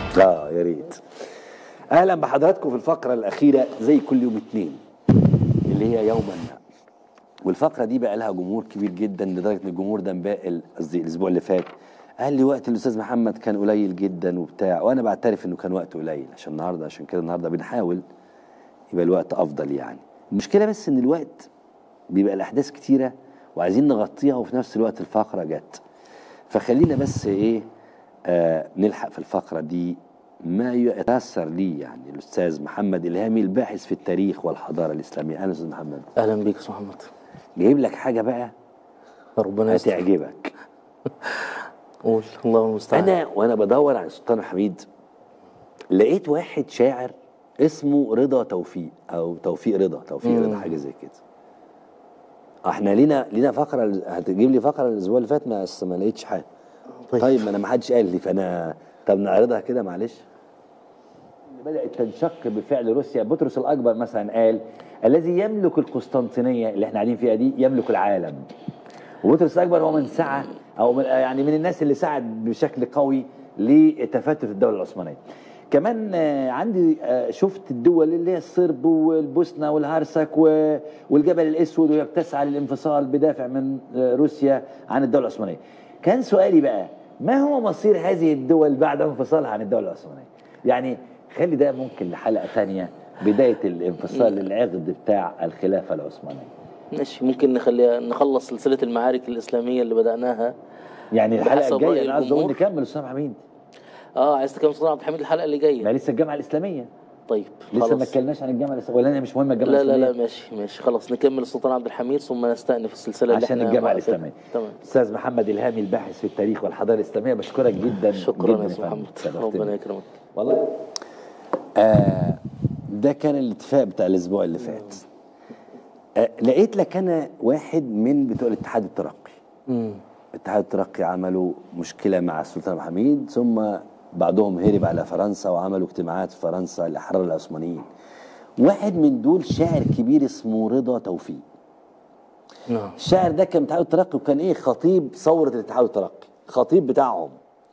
اه يا ريت اهلا بحضراتكم في الفقره الاخيره زي كل يوم اثنين اللي هي يوما ما والفقره دي بقى لها جمهور كبير جدا لدرجه ان الجمهور ده امبارح قصدي الاسبوع اللي فات قال لي وقت الاستاذ محمد كان قليل جدا وبتاع وانا بعترف انه كان وقت قليل عشان النهارده عشان كده النهارده بنحاول يبقى الوقت افضل يعني المشكله بس ان الوقت بيبقى الاحداث كتيره وعايزين نغطيها وفي نفس الوقت الفقره جت فخلينا بس ايه آه نلحق في الفقره دي ما يتاثر لي يعني الاستاذ محمد الهامي الباحث في التاريخ والحضاره الاسلاميه اهلا استاذ محمد اهلا بيك يا استاذ محمد جايب لك حاجه بقى ربنا يستر هتعجبك قول الله المستعان انا وانا بدور على السلطان حميد لقيت واحد شاعر اسمه رضا توفيق او توفيق رضا توفيق مم. رضا حاجه زي كده احنا لينا لينا فقره هتجيب لي فقره الاسبوع اللي فات ما أصل ما لقيتش حاجه طيب. طيب ما انا ما حدش قال لي فانا طب نعرضها كده معلش بدات تنشق بفعل روسيا بطرس الاكبر مثلا قال الذي يملك القسطنطينيه اللي احنا قاعدين فيها دي يملك العالم وبطرس الاكبر هو من سعى او من يعني من الناس اللي ساعد بشكل قوي لتفتت الدوله العثمانيه كمان آه، عندي آه، شفت الدول اللي هي الصرب والبوسنه والهرسك و- والجبل الاسود وهي بتسعى للانفصال بدافع من آه، روسيا عن الدوله العثمانيه. كان سؤالي بقى ما هو مصير هذه الدول بعد انفصالها عن الدوله العثمانيه؟ يعني خلي ده ممكن لحلقه ثانيه بدايه الانفصال العقد بتاع الخلافه العثمانيه. ماشي ممكن نخليها نخلص سلسله المعارك الاسلاميه اللي بداناها يعني الحلقه بحسب الجايه رأي انا عايز اقول الجمهور. نكمل استاذ حميد اه عايز تكمل سلطان عبد الحميد الحلقه اللي ما جايه لسه الجامعه الاسلاميه طيب لسه ما خلاص اتكلمناش عن الجامعه الاسلاميه ولا انا مش مهم الجامعه لا لا الاسلاميه لا ماشي ماشي خلاص نكمل السلطان عبد الحميد ثم نستأنف السلسله اللي عشان احنا الجامعه واقفين. الاسلاميه تمام استاذ محمد الهامي الباحث في التاريخ والحضاره الاسلاميه بشكرك جدا شكرا جدا يا استاذ فندم. محمد شرفتني. ربنا يكرمك والله آه ده كان الاتفاق بتاع الاسبوع اللي فات آه لقيت لك انا واحد من بتوع الاتحاد الترقي امم اتحاد الترقي عملوا مشكله مع السلطان عبد الحميد ثم بعضهم هرب على فرنسا وعملوا اجتماعات في فرنسا لاحرار العثمانيين واحد من دول شاعر كبير اسمه رضا توفيق نعم الشاعر ده كان اتحاد الترقي وكان ايه خطيب ثوره الاتحاد الترقي خطيب بتاعهم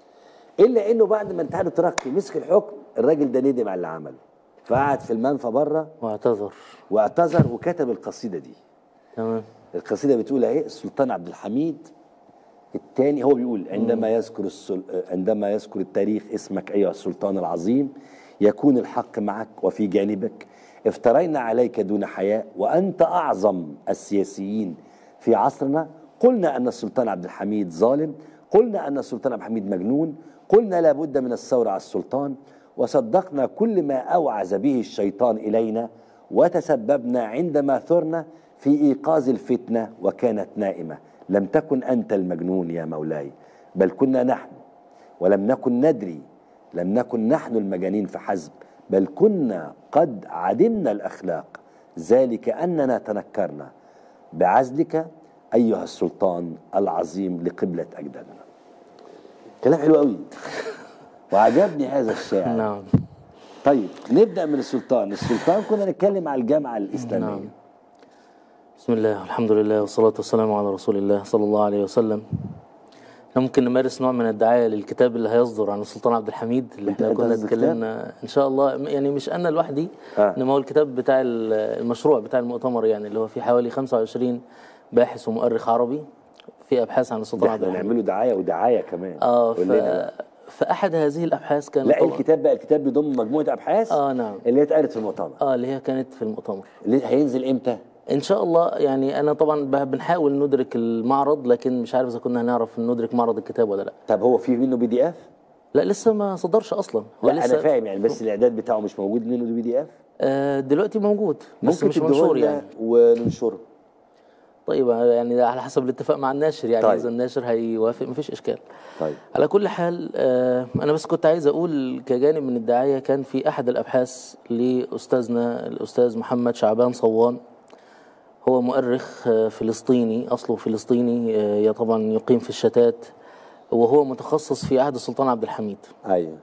الا انه بعد ما الاتحاد الترقي مسك الحكم الراجل ده ندم على اللي عمله فقعد في المنفى بره واعتذر واعتذر وكتب القصيده دي تمام القصيده بتقول اهي السلطان عبد الحميد الثاني هو بيقول عندما يذكر السل... عندما يذكر التاريخ اسمك ايها السلطان العظيم يكون الحق معك وفي جانبك افترينا عليك دون حياء وانت اعظم السياسيين في عصرنا قلنا ان السلطان عبد الحميد ظالم قلنا ان السلطان عبد الحميد مجنون قلنا لابد من الثوره على السلطان وصدقنا كل ما اوعز به الشيطان الينا وتسببنا عندما ثرنا في ايقاظ الفتنه وكانت نائمه لم تكن انت المجنون يا مولاي بل كنا نحن ولم نكن ندري لم نكن نحن المجانين فحسب بل كنا قد عدمنا الاخلاق ذلك اننا تنكرنا بعزلك ايها السلطان العظيم لقبله اجدادنا كلام حلو قوي وعجبني هذا الشاعر نعم طيب نبدا من السلطان السلطان كنا نتكلم على الجامعه الاسلاميه نعم. بسم الله والحمد لله والصلاة والسلام على رسول الله صلى الله عليه وسلم احنا ممكن نمارس نوع من الدعاية للكتاب اللي هيصدر عن السلطان عبد الحميد اللي احنا أنت كنا قصدك اتكلمنا ان شاء الله يعني مش انا لوحدي آه. انما هو الكتاب بتاع ال- المشروع بتاع المؤتمر يعني اللي هو فيه حوالي 25 باحث ومؤرخ عربي في ابحاث عن السلطان ده عبد احنا الحميد نعمله دعايه ودعايه كمان اه ف... قول لنا. فاحد هذه الابحاث كان لا طبعا- الكتاب بقى الكتاب بيضم مجموعه ابحاث اه نعم اللي هي اتقالت في المؤتمر اه اللي هي كانت في المؤتمر اللي هينزل امتى ان شاء الله يعني انا طبعا ب- بنحاول ندرك المعرض لكن مش عارف اذا كنا هنعرف ندرك معرض الكتاب ولا لا طب هو في منه بي دي اف لا لسه ما صدرش اصلا هو لا لسه انا فاهم يعني بس الاعداد بتاعه مش موجود منه بي دي اف آه دلوقتي موجود بس ممكن مش منشور تديهولنا يعني وننشره طيب يعني ده على حسب الاتفاق مع الناشر يعني طيب. اذا الناشر هيوافق مفيش اشكال طيب على كل حال آه انا بس كنت عايز اقول كجانب من الدعايه كان في احد الابحاث لاستاذنا الاستاذ محمد شعبان صوان هو مؤرخ آه، فلسطيني اصله فلسطيني آه، يا طبعا يقيم في الشتات وهو متخصص في عهد السلطان عبد الحميد ايوه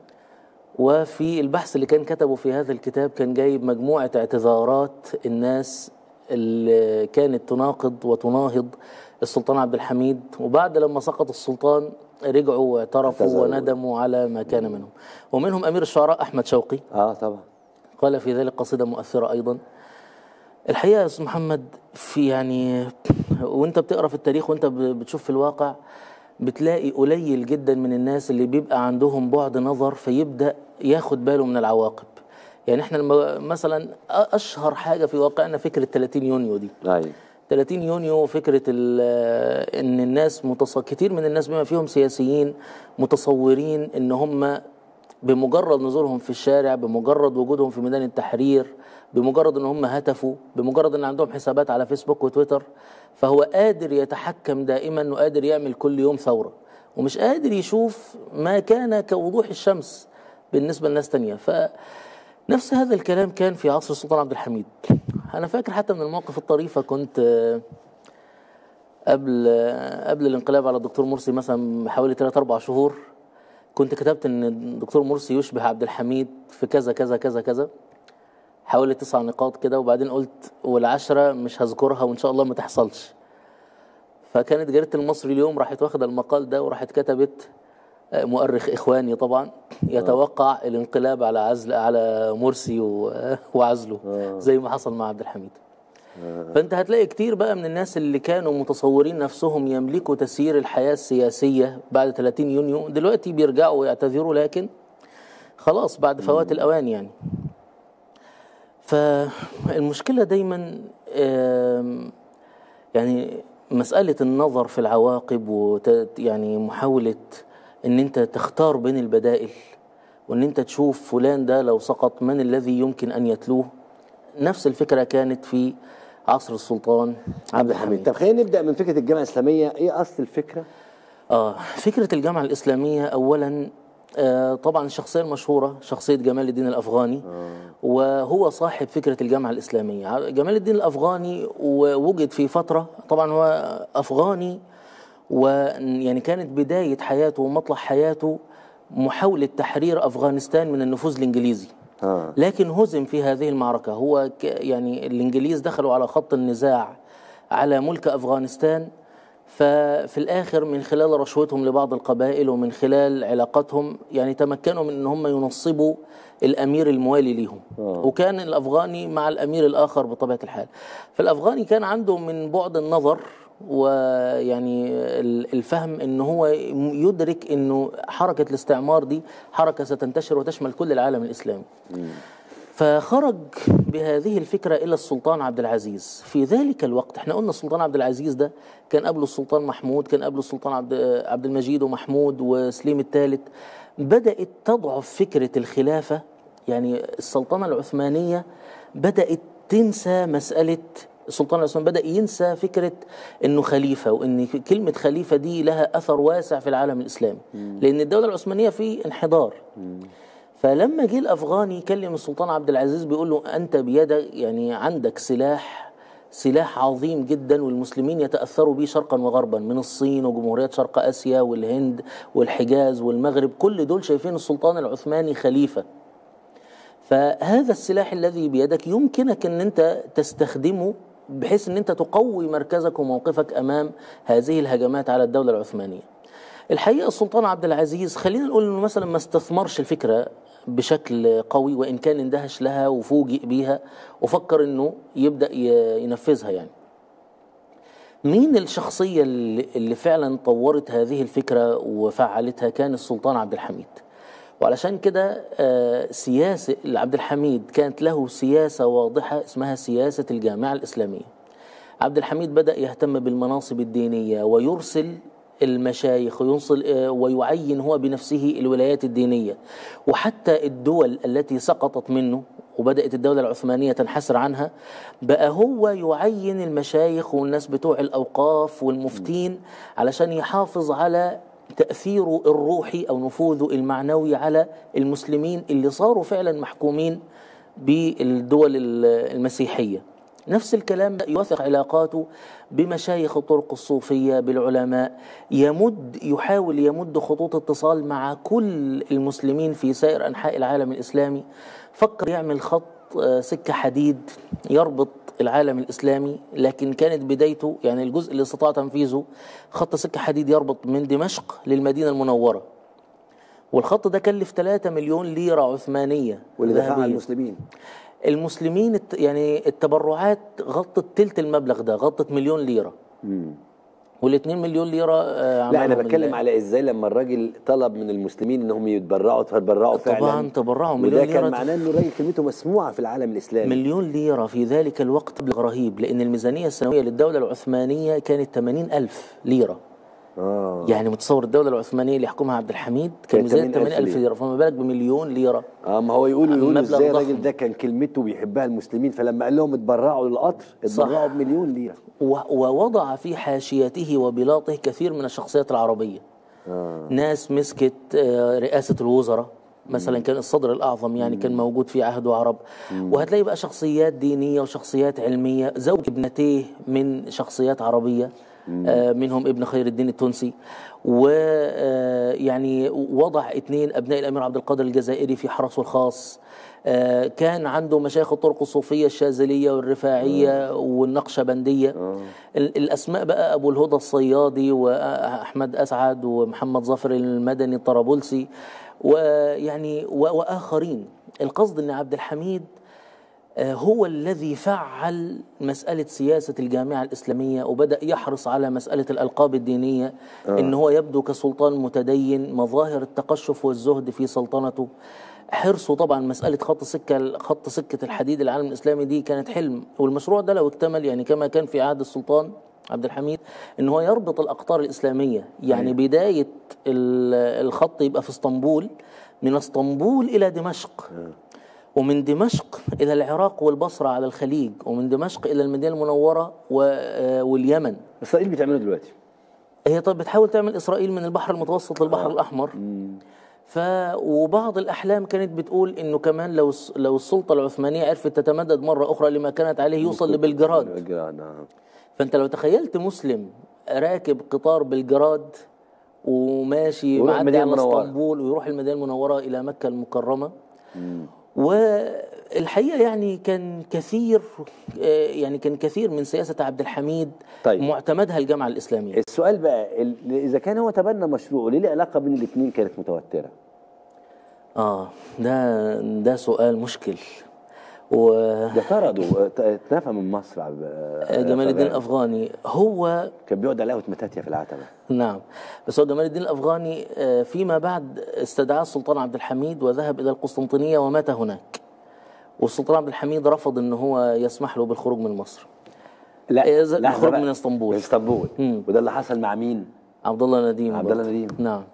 وفي البحث اللي كان كتبه في هذا الكتاب كان جايب مجموعة اعتذارات الناس اللي كانت تناقض وتناهض السلطان عبد الحميد وبعد لما سقط السلطان رجعوا واعترفوا اعتذروا. وندموا على ما كان منهم ومنهم أمير الشعراء أحمد شوقي اه طبعا قال في ذلك قصيدة مؤثرة أيضا الحقيقة يا أستاذ محمد في يعني وأنت بتقرأ في التاريخ وأنت ب- بتشوف في الواقع بتلاقي قليل جدا من الناس اللي بيبقى عندهم بعد نظر فيبدأ ياخد باله من العواقب يعني احنا لما مثلا أشهر حاجة في واقعنا فكرة 30 يونيو دي ايوه 30 يونيو فكرة ال- ان الناس متص... كتير من الناس بما فيهم سياسيين متصورين ان هم بمجرد نزولهم في الشارع بمجرد وجودهم في ميدان التحرير بمجرد ان هم هتفوا بمجرد ان عندهم حسابات على فيسبوك وتويتر فهو قادر يتحكم دائما وقادر يعمل كل يوم ثورة ومش قادر يشوف ما كان كوضوح الشمس بالنسبة لناس تانية ف نفس هذا الكلام كان في عصر السلطان عبد الحميد انا فاكر حتى من المواقف الطريفه كنت آه، قبل آه، قبل الانقلاب على الدكتور مرسي مثلا بحوالي 3 4 شهور كنت كتبت ان الدكتور مرسي يشبه عبد الحميد في كذا كذا كذا كذا حوالي تسع نقاط كده وبعدين قلت والعشرة مش هذكرها وإن شاء الله ما تحصلش فكانت جريدة المصري اليوم راحت واخدة المقال ده وراحت كتبت آه، مؤرخ إخواني طبعا يتوقع الانقلاب على عزل على مرسي و- وعزله زي ما حصل مع عبد الحميد فانت هتلاقي كتير بقى من الناس اللي كانوا متصورين نفسهم يملكوا تسيير الحياة السياسية بعد 30 يونيو دلوقتي بيرجعوا ويعتذروا لكن خلاص بعد فوات الأوان يعني فالمشكلة دايما آم، يعني مسألة النظر في العواقب وت يعني محاولة ان انت تختار بين البدائل وان انت تشوف فلان ده لو سقط من الذي يمكن ان يتلوه نفس الفكرة كانت في عصر السلطان عبد الحميد طب خلينا نبدا من فكره الجامعه الاسلاميه ايه اصل الفكره آه فكرة الجامعة الإسلامية أولا آه طبعا الشخصية المشهورة شخصية جمال الدين الأفغاني وهو صاحب فكرة الجامعة الإسلامية ع- جمال الدين الأفغاني ووجد في فترة طبعا هو أفغاني ويعني كانت بداية حياته ومطلع حياته محاولة تحرير أفغانستان من النفوذ الإنجليزي اه لكن هزم في هذه المعركة هو ك يعني الإنجليز دخلوا على خط النزاع على ملك أفغانستان ففي الآخر من خلال رشوتهم لبعض القبائل ومن خلال علاقاتهم يعني تمكنوا من أن هم ينصبوا الأمير الموالي ليهم وكان الأفغاني مع الأمير الآخر بطبيعة الحال فالأفغاني كان عنده من بعد النظر ويعني ال- الفهم ان هو يدرك انه حركه الاستعمار دي حركه ستنتشر وتشمل كل العالم الاسلامي. فخرج بهذه الفكره الى السلطان عبد العزيز في ذلك الوقت احنا قلنا السلطان عبد العزيز ده كان قبله السلطان محمود كان قبله السلطان عبد عبد المجيد ومحمود وسليم الثالث بدات تضعف فكره الخلافه يعني السلطنه العثمانيه بدات تنسى مساله السلطان العثماني بدا ينسى فكره انه خليفه وان كلمه خليفه دي لها اثر واسع في العالم الاسلامي لان الدوله العثمانيه في انحدار فلما جه الافغاني يكلم السلطان عبد العزيز بيقول له انت بيدك يعني عندك سلاح سلاح عظيم جدا والمسلمين يتاثروا به شرقا وغربا من الصين وجمهوريات شرق اسيا والهند والحجاز والمغرب كل دول شايفين السلطان العثماني خليفه فهذا السلاح الذي بيدك يمكنك ان انت تستخدمه بحيث ان انت تقوي مركزك وموقفك امام هذه الهجمات على الدوله العثمانيه. الحقيقه السلطان عبد العزيز خلينا نقول انه مثلا ما استثمرش الفكره بشكل قوي وان كان اندهش لها وفوجئ بيها وفكر انه يبدا ي- ينفذها يعني. مين الشخصيه اللي اللي فعلا طورت هذه الفكره وفعلتها كان السلطان عبد الحميد. وعلشان كده آه، سياسة عبد الحميد كانت له سياسة واضحة اسمها سياسة الجامعة الإسلامية عبد الحميد بدأ يهتم بالمناصب الدينية ويرسل المشايخ وينصل آه، ويعين هو بنفسه الولايات الدينية وحتى الدول التي سقطت منه وبدأت الدولة العثمانية تنحسر عنها بقى هو يعين المشايخ والناس بتوع الأوقاف والمفتين علشان يحافظ على تأثيره الروحي أو نفوذه المعنوي على المسلمين اللي صاروا فعلا محكومين بالدول المسيحية نفس الكلام يوثق علاقاته بمشايخ الطرق الصوفية بالعلماء يمد يحاول يمد خطوط اتصال مع كل المسلمين في سائر أنحاء العالم الإسلامي فكر يعمل خط آه، سكة حديد يربط العالم الإسلامي لكن كانت بدايته يعني الجزء اللي استطاع تنفيذه خط سكة حديد يربط من دمشق للمدينة المنورة والخط ده كلف 3 مليون ليرة عثمانية واللي دفعها ذهبية. المسلمين المسلمين الت- يعني التبرعات غطت تلت المبلغ ده غطت مليون ليرة وال2 مليون ليرة آه، لا انا عملهم بتكلم ال- على ازاي لما الراجل طلب من المسلمين انهم يتبرعوا فتبرعوا فعلا طبعا تبرعوا وده مليون كان ليرة معناه انه الراجل كلمته مسموعه في العالم الاسلامي مليون ليرة في ذلك الوقت مبلغ رهيب لأن الميزانية السنوية للدولة العثمانية كانت 80 ألف ليرة اه يعني متصور الدولة العثمانية اللي يحكمها عبد الحميد كان كانت ميزانية 80,000 80 ألف ليرة فما بالك بمليون ليرة اه ما هو يقولوا يقولوا مبلغ ازاي ضخم. الراجل ده كان كلمته بيحبها المسلمين فلما قال لهم اتبرعوا للقطر اتبرعوا بمليون ليره و- ووضع في حاشيته وبلاطه كثير من الشخصيات العربية آه. ناس مسكت آه، رئاسة الوزراء مثلا كان الصدر الأعظم يعني كان موجود في عهده عرب وهتلاقي بقى شخصيات دينية وشخصيات علمية زوج ابنتيه من شخصيات عربية آه، منهم ابن خير الدين التونسي ويعني وضع اثنين أبناء الأمير عبد القادر الجزائري في حرسه الخاص آه، كان عنده مشايخ الطرق الصوفية الشاذلية والرفاعية والنقشبندية ال- الأسماء بقى أبو الهدى الصيادي وأحمد أسعد ومحمد ظفر المدني الطرابلسي ويعني و- وآخرين القصد أن عبد الحميد آه، هو الذي فعل مسألة سياسة الجامعة الإسلامية وبدأ يحرص على مسألة الألقاب الدينية إن هو يبدو كسلطان متدين مظاهر التقشف والزهد في سلطنته حرصه طبعا مسألة خط سكة خط سكة الحديد العالم الإسلامي دي كانت حلم والمشروع ده لو اكتمل يعني كما كان في عهد السلطان عبد الحميد ان هو يربط الاقطار الاسلاميه يعني بدايه ال- الخط يبقى في اسطنبول من اسطنبول الى دمشق ومن دمشق إلى العراق والبصرة على الخليج ومن دمشق إلى المدينة المنورة و- آه، واليمن اسرائيل بتعمله دلوقتي هي طب بتحاول تعمل إسرائيل من البحر المتوسط للبحر الأحمر ف وبعض الأحلام كانت بتقول إنه كمان لو الس- لو السلطة العثمانية عرفت تتمدد مرة أخرى لما كانت عليه يوصل لبلجراد بلجراد نعم فأنت لو تخيلت مسلم راكب قطار بلجراد وماشي ويروح معدي المدينة على المنورة. اسطنبول ويروح المدينة المنورة إلى مكة المكرمة والحقيقه يعني كان كثير آه، يعني كان كثير من سياسه عبد الحميد طيب. معتمدها الجامعه الاسلاميه السؤال بقى ال- اذا كان هو تبنى مشروعه ليه العلاقه بين الاثنين كانت متوتره اه ده ده سؤال مشكل وجمال ده طردوا ات- اتنفى من مصر عب- الدين أفغان. الافغاني هو كان بيقعد على قهوه متاتيا في العتبه نعم بس هو جمال الدين الافغاني آه، فيما بعد استدعاه السلطان عبد الحميد وذهب الى القسطنطينيه ومات هناك والسلطان عبد الحميد رفض ان هو يسمح له بالخروج من مصر إيه، ز- لحظة الخروج بقى. من اسطنبول. من اسطنبول مم. وده اللي حصل مع مين؟ عبد الله نديم عبد الله برضه. نديم. نعم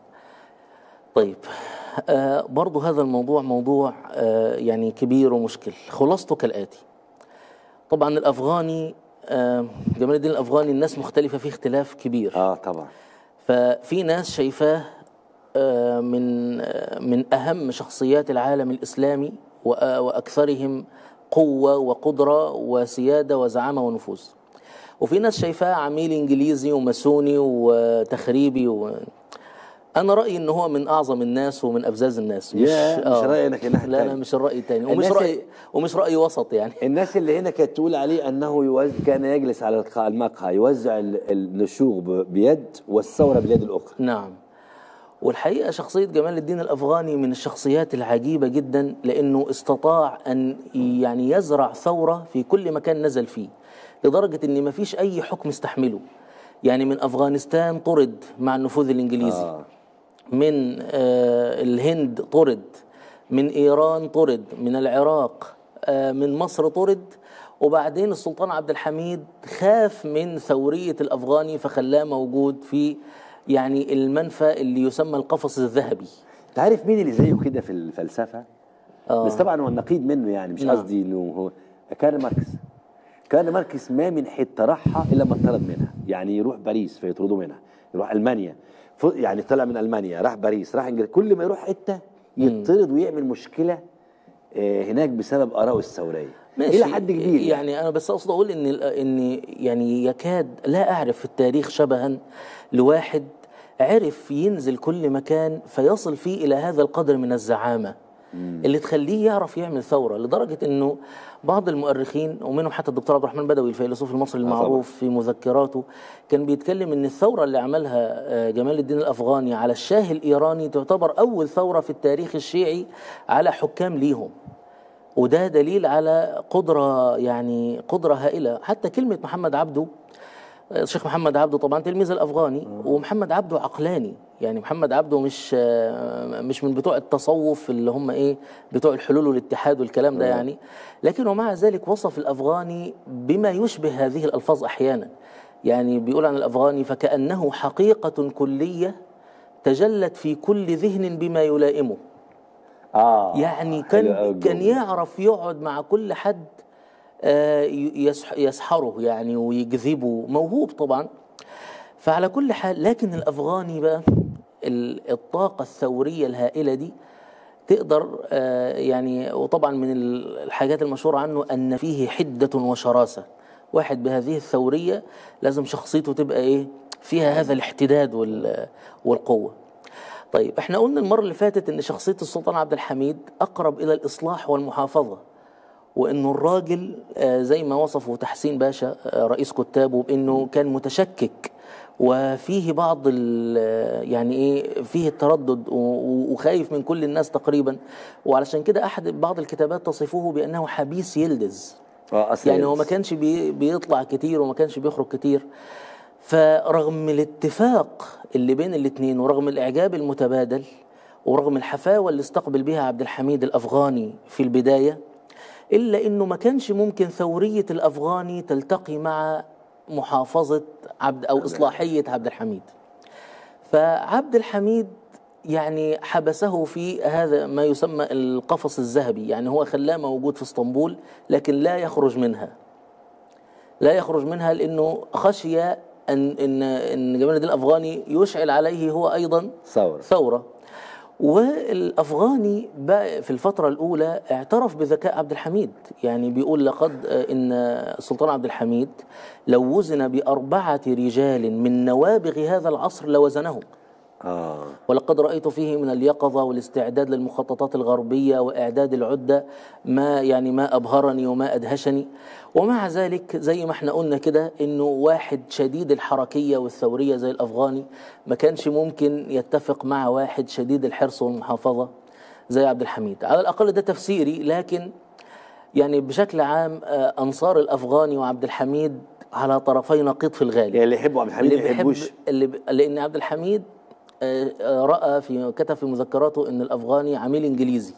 طيب آه برضه هذا الموضوع موضوع آه يعني كبير ومشكل خلاصته كالآتي طبعا الأفغاني آه جمال الدين الأفغاني الناس مختلفة فيه اختلاف كبير اه طبعا ففي ناس شايفاه آه، من آه، من اهم شخصيات العالم الاسلامي وأ- واكثرهم قوه وقدره وسياده وزعامه ونفوذ. وفي ناس شايفاه عميل انجليزي وماسوني وتخريبي و... انا رايي ان هو من اعظم الناس ومن افزاز الناس يا، مش رأيك الناحية لا لا التانية. مش الراي الثاني ومش الناس راي ومش راي وسط يعني الناس اللي هنا كانت تقول عليه انه يوزع كان يجلس على الق- المقهى يوزع ال- النشوغ ب- بيد والثوره باليد الاخرى نعم والحقيقة شخصية جمال الدين الأفغاني من الشخصيات العجيبة جدا لأنه استطاع أن يعني يزرع ثورة في كل مكان نزل فيه لدرجة أن ما فيش أي حكم استحمله يعني من أفغانستان طرد مع النفوذ الإنجليزي آه. من آه، الهند طرد من إيران طرد من العراق آه، من مصر طرد وبعدين السلطان عبد الحميد خاف من ثورية الأفغاني فخلاه موجود في يعني المنفى اللي يسمى القفص الذهبي انت عارف مين اللي زيه كده في الفلسفه؟ آه. بس طبعا هو النقيض منه يعني مش نعم. قصدي انه هو كارل ماركس كارل ماركس ما من حته راحها الا ما اتطرد منها يعني يروح باريس فيطردوا منها يروح المانيا ف- يعني طلع من المانيا راح باريس راح انجلترا كل ما يروح حته يطرد ويعمل مشكله آه، هناك بسبب ارائه الثوريه الى حد كبير يعني يعني انا بس اقصد اقول ان ان يعني يكاد لا اعرف في التاريخ شبها لواحد عرف ينزل كل مكان فيصل فيه الى هذا القدر من الزعامه اللي تخليه يعرف يعمل ثوره لدرجه انه بعض المؤرخين ومنهم حتى الدكتور عبد الرحمن بدوي الفيلسوف المصري المعروف في مذكراته كان بيتكلم ان الثوره اللي عملها آه، جمال الدين الافغاني على الشاه الايراني تعتبر اول ثوره في التاريخ الشيعي على حكام ليهم وده دليل على قدرة يعني قدرة هائلة حتى كلمة محمد عبده الشيخ محمد عبده طبعا تلميذ الافغاني ومحمد عبده عقلاني يعني محمد عبده مش آه، مش من بتوع التصوف اللي هم ايه بتوع الحلول والاتحاد والكلام ده يعني لكن ومع ذلك وصف الافغاني بما يشبه هذه الالفاظ احيانا يعني بيقول عن الافغاني فكانه حقيقه كليه تجلت في كل ذهن بما يلائمه اه يعني حلو أوي كان كان الجملة. يعرف يقعد مع كل حد آه، يسح- يسحره يعني ويجذبه موهوب طبعا فعلى كل حال لكن الافغاني بقى ال- الطاقه الثوريه الهائله دي تقدر آه، يعني وطبعا من ال- الحاجات المشهوره عنه ان فيه حده وشراسه واحد بهذه الثوريه لازم شخصيته تبقى ايه فيها هذا الاحتداد وال- والقوه طيب احنا قلنا المره اللي فاتت ان شخصيه السلطان عبد الحميد اقرب الى الاصلاح والمحافظه وانه الراجل آه، زي ما وصفه تحسين باشا آه، رئيس كتابه بانه كان متشكك وفيه بعض ال- يعني ايه فيه التردد و- و- وخايف من كل الناس تقريبا وعلشان كده احد بعض الكتابات تصفه بانه حبيس يلدز اه أصل يعني هو ما كانش بي بيطلع كتير وما كانش بيخرج كتير فرغم الاتفاق اللي بين الاثنين ورغم الاعجاب المتبادل ورغم الحفاوه اللي استقبل بها عبد الحميد الافغاني في البدايه الا انه ما كانش ممكن ثوريه الافغاني تلتقي مع محافظه عبد او اصلاحيه عبد الحميد فعبد الحميد يعني حبسه في هذا ما يسمى القفص الذهبي يعني هو خلاه موجود في اسطنبول لكن لا يخرج منها لا يخرج منها لانه خشي ان ان ان جمال الدين الافغاني يشعل عليه هو ايضا ثورة ثوره والافغاني بقى في الفتره الاولى اعترف بذكاء عبد الحميد يعني بيقول لقد ان السلطان عبد الحميد لو وزن باربعه رجال من نوابغ هذا العصر لوزنهم اه ولقد رأيت فيه من اليقظة والاستعداد للمخططات الغربية وإعداد العدة ما يعني ما أبهرني وما أدهشني ومع ذلك زي ما احنا قلنا كده إنه واحد شديد الحركية والثورية زي الأفغاني ما كانش ممكن يتفق مع واحد شديد الحرص والمحافظة زي عبد الحميد على الأقل ده تفسيري لكن يعني بشكل عام آه، أنصار الأفغاني وعبد الحميد على طرفي نقيض في الغالب يعني اللي يحبوا عبد الحميد اللي ما بيحب يحبوش اللي ب... لان عبد الحميد آه، آه، راى في كتب في مذكراته ان الافغاني عميل انجليزي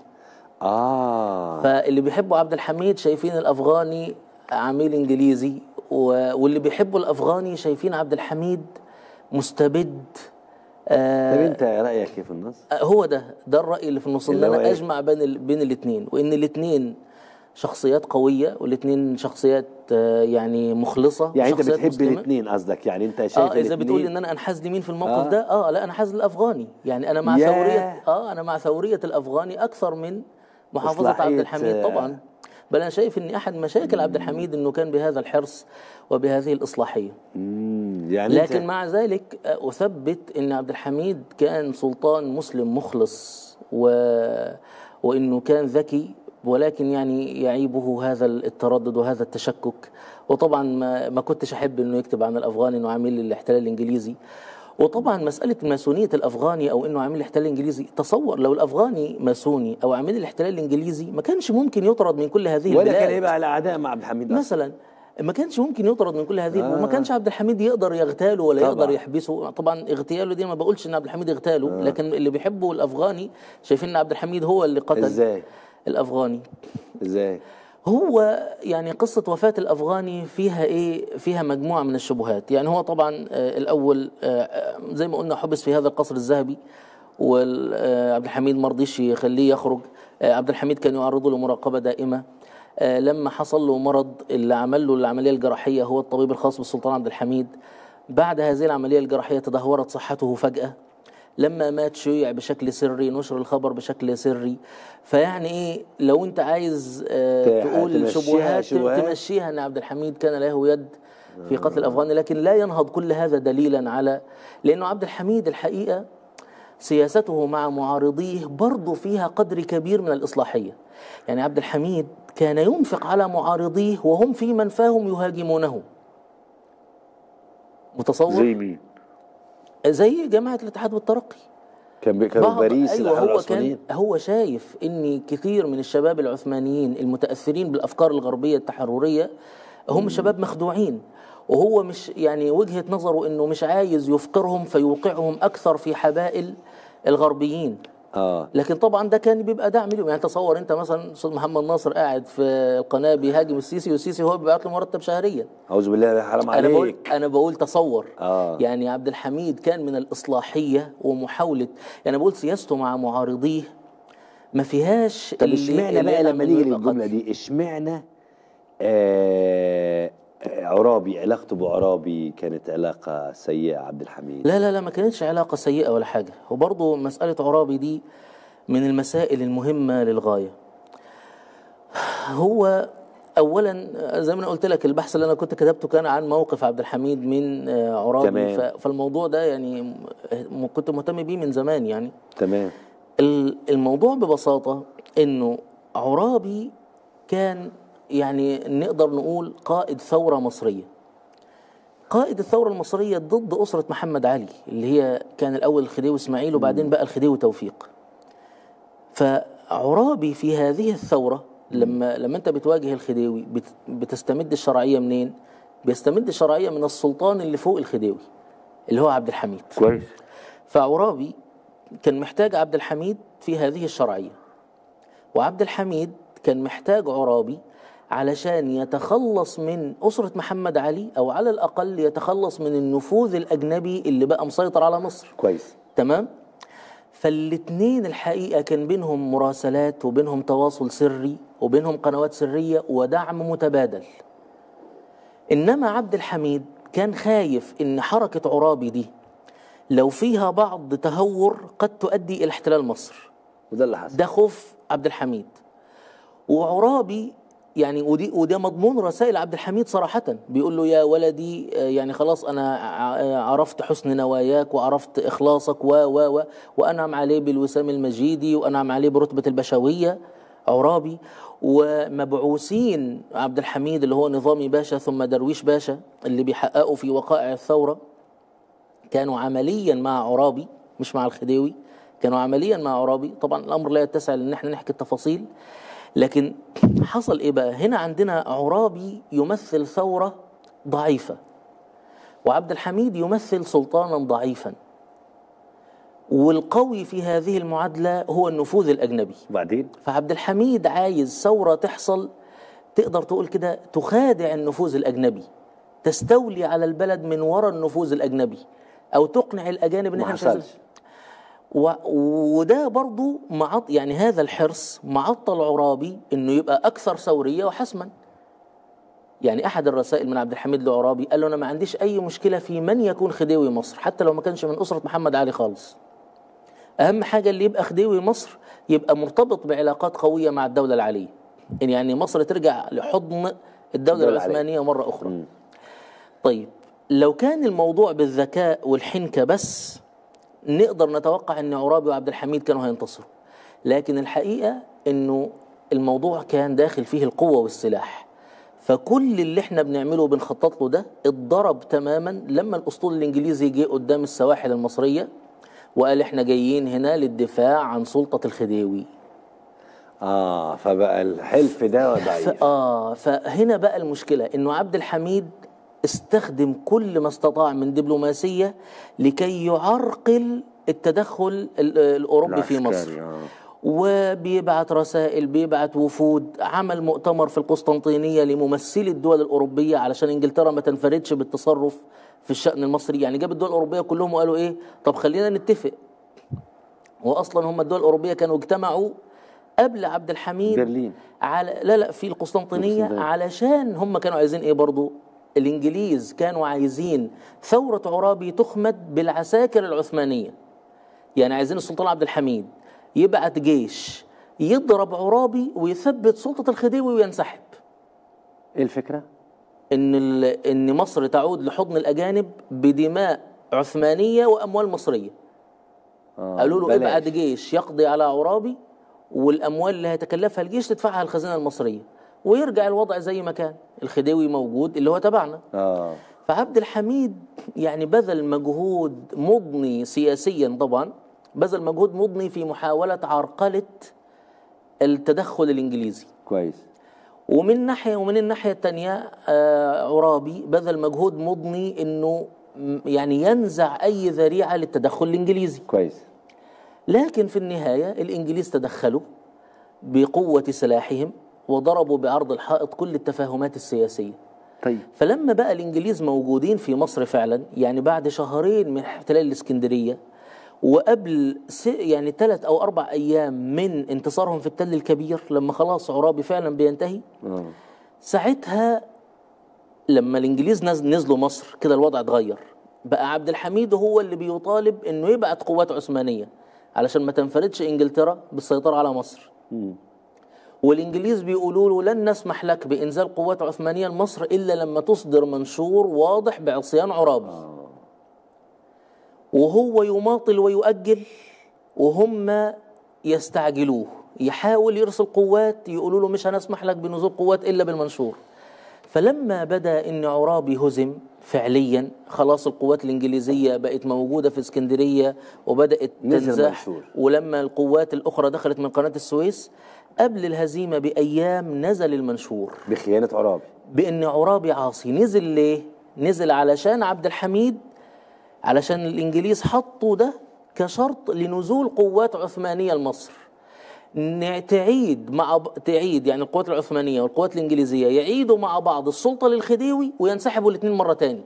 اه فاللي بيحبوا عبد الحميد شايفين الافغاني عميل انجليزي و... واللي بيحبوا الافغاني شايفين عبد الحميد مستبد آه، طب انت رايك ايه في النص؟ هو ده ده الراي اللي في النص ان اللي هو انا إيه؟ اجمع بين ال... بين الاثنين وان الاثنين شخصيات قويه والاثنين شخصيات آه، يعني مخلصه يعني انت وشخصيات بتحب مسلمة. الاثنين قصدك يعني انت شايف اه اذا الاتنين- بتقول ان انا انحاز لمين في الموقف آه. ده اه لا انحاز للافغاني يعني انا مع ياه. ثوريه اه انا مع ثوريه الافغاني اكثر من محافظه عبد إصلاحية، الحميد آه. طبعا بل انا شايف ان احد مشاكل عبد الحميد انه كان بهذا الحرص وبهذه الاصلاحيه مم، يعني لكن انت مع ذلك آه، اثبت ان عبد الحميد كان سلطان مسلم مخلص و... وانه كان ذكي ولكن يعني يعيبه هذا التردد وهذا التشكك وطبعا ما, ما كنتش احب انه يكتب عن الافغان انه عميل للاحتلال الانجليزي وطبعا مساله ماسونيه الافغاني او انه عميل الاحتلال الانجليزي تصور لو الافغاني ماسوني او عميل الاحتلال الانجليزي ما كانش ممكن يطرد من كل هذه ولا البلاد كان يبقى على اعداء مع عبد الحميد أصلاً. مثلا ما كانش ممكن يطرد من كل هذه آه. وما كانش عبد الحميد يقدر يغتاله ولا طبعا. يقدر يحبسه طبعا اغتياله دي ما بقولش ان عبد الحميد يغتاله لكن اللي بيحبه الافغاني شايفين ان عبد الحميد هو اللي قتل ازاي الافغاني ازاي هو يعني قصة وفاة الأفغاني فيها إيه؟ فيها مجموعة من الشبهات، يعني هو طبعا آه، الأول آه، آه، زي ما قلنا حبس في هذا القصر الذهبي وعبد الحميد ما رضيش يخليه يخرج، آه، عبد الحميد كان يعرضه لمراقبة دائمة. آه، لما حصل له مرض اللي عمل له العملية الجراحية هو الطبيب الخاص بالسلطان عبد الحميد. بعد هذه العملية الجراحية تدهورت صحته فجأة. لما مات شيع بشكل سري نشر الخبر بشكل سري فيعني ايه لو انت عايز آه ت- تقول تمشيها شبهات شبهات. تمشيها ان عبد الحميد كان له يد في قتل الافغان لكن لا ينهض كل هذا دليلا على لانه عبد الحميد الحقيقه سياسته مع معارضيه برضه فيها قدر كبير من الإصلاحية يعني عبد الحميد كان ينفق على معارضيه وهم في منفاهم يهاجمونه متصور زي مين زي جماعة الاتحاد والترقي كان بي- كانوا بعض- باريس أيوة الأحرار هو العثمانيين كان هو شايف ان كثير من الشباب العثمانيين المتاثرين بالافكار الغربيه التحرريه هم شباب مخدوعين وهو مش يعني وجهه نظره انه مش عايز يفقرهم فيوقعهم اكثر في حبائل الغربيين اه لكن طبعا ده كان بيبقى دعم لهم يعني تصور انت مثلا استاذ محمد ناصر قاعد في القناه بيهاجم السيسي والسيسي هو بيبعت له مرتب شهريا اعوذ بالله حرام انا بقول عليك انا بقول تصور آه. يعني عبد الحميد كان من الاصلاحيه ومحاوله يعني بقول سياسته مع معارضيه ما فيهاش طب اللي- اشمعنى اللي بقى يلعب لما من نيجي غير للجمله قتل. دي اشمعنى آه آه، عرابي علاقته بعرابي كانت علاقه سيئه عبد الحميد لا لا لا ما كانتش علاقه سيئه ولا حاجه وبرضه مساله عرابي دي من المسائل المهمه للغايه هو اولا زي ما انا قلت لك البحث اللي انا كنت كتبته كان عن موقف عبد الحميد من آه، عرابي تمام. ف- فالموضوع ده يعني م- كنت مهتم بيه من زمان يعني تمام ال- الموضوع ببساطة إنه عرابي كان يعني نقدر نقول قائد ثورة مصرية قائد الثورة المصرية ضد أسرة محمد علي اللي هي كان الأول الخديوي إسماعيل وبعدين بقى الخديوي توفيق فعرابي في هذه الثورة لما لما أنت بتواجه الخديوي بت- بتستمد الشرعية منين؟ بيستمد الشرعية من السلطان اللي فوق الخديوي اللي هو عبد الحميد كويس فعرابي كان محتاج عبد الحميد في هذه الشرعية وعبد الحميد كان محتاج عرابي علشان يتخلص من أسرة محمد علي أو على الأقل يتخلص من النفوذ الأجنبي اللي بقى مسيطر على مصر كويس تمام فالاتنين الحقيقة كان بينهم مراسلات وبينهم تواصل سري وبينهم قنوات سرية ودعم متبادل إنما عبد الحميد كان خايف إن حركة عرابي دي لو فيها بعض تهور قد تؤدي إلى احتلال مصر وده اللي حصل ده خوف عبد الحميد وعرابي يعني ودي وده مضمون رسائل عبد الحميد صراحة بيقول له يا ولدي آه، يعني خلاص أنا ع- عرفت حسن نواياك وعرفت إخلاصك و و و وأنعم عليه بالوسام المجيدي وأنعم عليه برتبة البشوية عرابي ومبعوثين عبد الحميد اللي هو نظامي باشا ثم درويش باشا اللي بيحققوا في وقائع الثورة كانوا عمليا مع عرابي مش مع الخديوي كانوا عمليا مع عرابي طبعا الامر لا يتسع ان احنا نحكي التفاصيل لكن حصل ايه بقى هنا عندنا عرابي يمثل ثوره ضعيفه وعبد الحميد يمثل سلطانا ضعيفا والقوي في هذه المعادله هو النفوذ الاجنبي وبعدين فعبد الحميد عايز ثورة تحصل تقدر تقول كده تخادع النفوذ الأجنبي تستولي على البلد من وراء النفوذ الأجنبي أو تقنع الأجانب إن ما احنا مش حصلش. عايزين- و... وده برضو معط... يعني هذا الحرص معطل عرابي إنه يبقى أكثر ثورية وحسما يعني أحد الرسائل من عبد الحميد لعرابي قال له أنا ما عنديش أي مشكلة في من يكون خديوي مصر حتى لو ما كانش من أسرة محمد علي خالص اهم حاجه اللي يبقى خديوي مصر يبقى مرتبط بعلاقات قويه مع الدوله العاليه إن يعني مصر ترجع لحضن الدوله الدولة العثمانيه مره اخرى طيب لو كان الموضوع بالذكاء والحنكه بس نقدر نتوقع ان عرابي وعبد الحميد كانوا هينتصروا لكن الحقيقه انه الموضوع كان داخل فيه القوه والسلاح فكل اللي احنا بنعمله وبنخطط له ده اتضرب تماما لما الاسطول الانجليزي جه قدام السواحل المصريه وقال احنا جايين هنا للدفاع عن سلطه الخديوي اه فبقى الحلف ده ضعيف ف- اه فهنا بقى المشكله انه عبد الحميد استخدم كل ما استطاع من دبلوماسيه لكي يعرقل التدخل ال- الاوروبي في مصر العسكري، آه. وبيبعت رسائل بيبعت وفود عمل مؤتمر في القسطنطينية لممثلي الدول الأوروبية علشان إنجلترا ما تنفردش بالتصرف في الشأن المصري يعني جاب الدول الأوروبية كلهم وقالوا إيه طب خلينا نتفق وأصلا هم الدول الأوروبية كانوا اجتمعوا قبل عبد الحميد برلين. على لا لا في القسطنطينية القسطنطينية. علشان هم كانوا عايزين إيه برضو الإنجليز كانوا عايزين ثورة عرابي تخمد بالعساكر العثمانية يعني عايزين السلطان عبد الحميد يبعت جيش يضرب عرابي ويثبت سلطة الخديوي وينسحب ايه الفكره؟ ان ال- ان مصر تعود لحضن الاجانب بدماء عثمانيه واموال مصريه آه، قالوا له بلاش. ابعت جيش يقضي على عرابي والاموال اللي هيتكلفها الجيش تدفعها الخزينه المصريه ويرجع الوضع زي ما كان الخديوي موجود اللي هو تبعنا اه فعبد الحميد يعني بذل مجهود مضني سياسيا طبعا بذل مجهود مضني في محاولة عرقلة التدخل الإنجليزي كويس ومن ناحية ومن الناحية التانية آه، عرابي بذل مجهود مضني إنه م- يعني ينزع أي ذريعة للتدخل الإنجليزي كويس لكن في النهاية الإنجليز تدخلوا بقوة سلاحهم وضربوا بعرض الحائط كل التفاهمات السياسية طيب فلما بقى الانجليز موجودين في مصر فعلا يعني بعد شهرين من احتلال الاسكندريه وقبل س- يعني ثلاث او اربع ايام من انتصارهم في التل الكبير لما خلاص عرابي فعلا بينتهي اه ساعتها لما الانجليز نز- نزلوا مصر كده الوضع اتغير بقى عبد الحميد هو اللي بيطالب انه يبعت قوات عثمانيه علشان ما تنفردش انجلترا بالسيطره على مصر والانجليز بيقولوا له لن نسمح لك بانزال قوات عثمانيه لمصر الا لما تصدر منشور واضح بعصيان عرابي وهو يماطل ويؤجل وهم يستعجلوه يحاول يرسل قوات يقولوا له مش هنسمح لك بنزول قوات الا بالمنشور فلما بدا ان عرابي هزم فعليا خلاص القوات الانجليزيه بقت موجوده في اسكندريه وبدات نزل تنزاح منشور. ولما القوات الاخرى دخلت من قناه السويس قبل الهزيمه بايام نزل المنشور بخيانه عرابي بان عرابي عاصي نزل ليه نزل علشان عبد الحميد علشان الانجليز حطوا ده كشرط لنزول قوات عثمانيه لمصر ن- تعيد مع ب... تعيد يعني القوات العثمانيه والقوات الانجليزيه يعيدوا مع بعض السلطه للخديوي وينسحبوا الاثنين مره تاني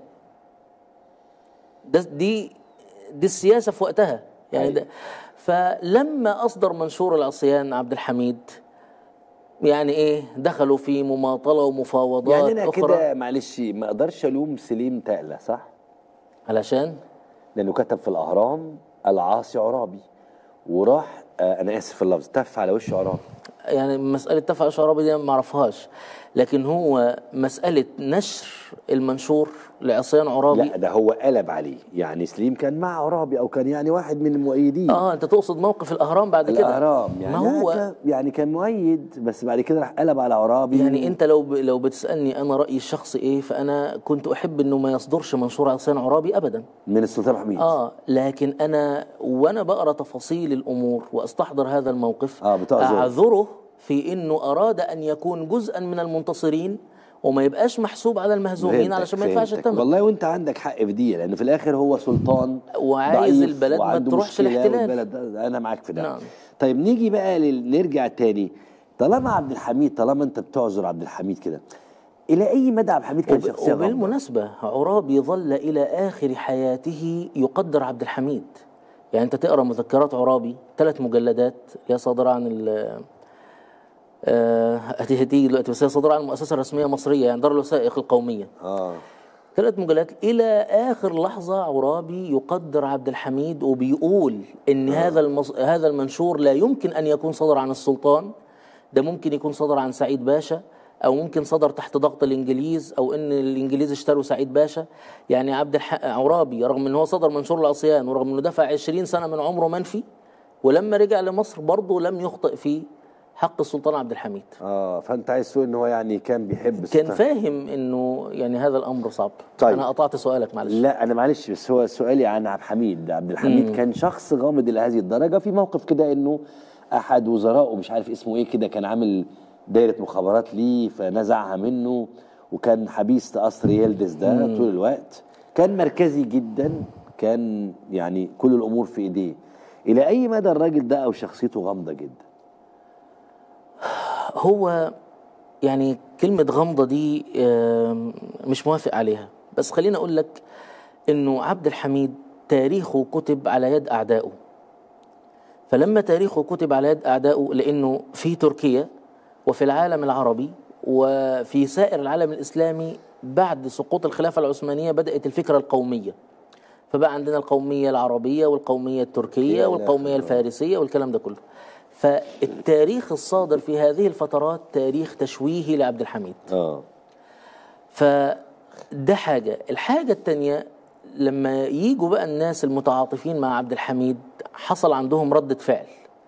ده دي دي السياسه في وقتها يعني أيوة. ده فلما اصدر منشور العصيان عبد الحميد يعني ايه دخلوا في مماطله ومفاوضات يعني انا اخرى كده معلش ما اقدرش الوم سليم تقلة صح؟ علشان لانه كتب في الاهرام العاصي عرابي وراح آه انا اسف في اللفظ تف على وش عرابي يعني مسألة دفع شرابي دي ما اعرفهاش لكن هو مسألة نشر المنشور لعصيان عرابي لا ده هو قلب عليه يعني سليم كان مع عرابي او كان يعني واحد من المؤيدين اه انت تقصد موقف الاهرام بعد كده الاهرام يعني ما هو كان- يعني كان مؤيد بس بعد كده راح قلب على عرابي يعني انت لو ب... لو بتسالني انا رايي الشخصي ايه فانا كنت احب انه ما يصدرش منشور عصيان عرابي ابدا من السلطان حميد اه لكن انا وانا بقرا تفاصيل الامور واستحضر هذا الموقف آه، بتعذره. اعذره في انه اراد ان يكون جزءا من المنتصرين وما يبقاش محسوب على المهزومين فهمتك- علشان ما يدفعش فهمتك. الثمن والله وانت عندك حق في دي لان في الاخر هو سلطان وعايز ضعيف البلد ما وعنده تروحش مشكلة الاحتلال. والبلد ده- انا معاك في ده نعم. طيب نيجي بقى لل... نرجع تاني طالما عبد الحميد طالما انت بتعذر عبد الحميد كده الى اي مدى عبد الحميد كان وب- شخصيه غامضة؟ وبالمناسبة عرابي ظل إلى آخر حياته يقدر عبد الحميد يعني أنت تقرأ مذكرات عرابي ثلاث مجلدات اللي هي صادرة عن ال آه، هتيجي هتيجي دلوقتي بس هي صادرة عن مؤسسة رسمية مصرية يعني دار الوثائق القومية اه ثلاث مجلدات إلى آخر لحظة عرابي يقدر عبد الحميد وبيقول إن هذا المص... هذا المنشور لا يمكن أن يكون صدر عن السلطان ده ممكن يكون صدر عن سعيد باشا أو ممكن صدر تحت ضغط الإنجليز أو إن الإنجليز اشتروا سعيد باشا يعني عبد الح... عرابي رغم إن هو صدر منشور العصيان ورغم إنه دفع 20 سنة من عمره منفي ولما رجع لمصر برضه لم يخطئ في حق السلطان عبد الحميد اه فانت عايز تقول ان هو يعني كان بيحب كان السلطان. فاهم إنه يعني هذا الأمر صعب طيب. أنا قطعت سؤالك معلش لا انا معلش بس هو سؤالي عن عبد الحميد عبد الحميد كان شخص غامض الى هذه الدرجه في موقف كده انه احد وزرائه مش عارف اسمه ايه كده كان عامل دايره مخابرات ليه فنزعها منه وكان حبيس قصر يلدز ده طول الوقت كان مركزي جدا كان يعني كل الامور في ايديه الى اي مدى الراجل ده او شخصيته غامضه جدا هو يعني كلمة غمضة دي آم، مش موافق عليها بس خليني أقول لك إنه عبد الحميد تاريخه كتب على يد أعدائه فلما تاريخه كتب على يد أعدائه لأنه في تركيا وفي العالم العربي وفي سائر العالم الإسلامي بعد سقوط الخلافة العثمانية بدأت الفكرة القومية فبقى عندنا القومية العربية والقومية التركية يا والقومية أخي. الفارسية والكلام ده كله فالتاريخ الصادر في هذه الفترات تاريخ تشويهي لعبد الحميد اه فده حاجة الحاجة التانية لما يجوا بقى الناس المتعاطفين مع عبد الحميد حصل عندهم ردة فعل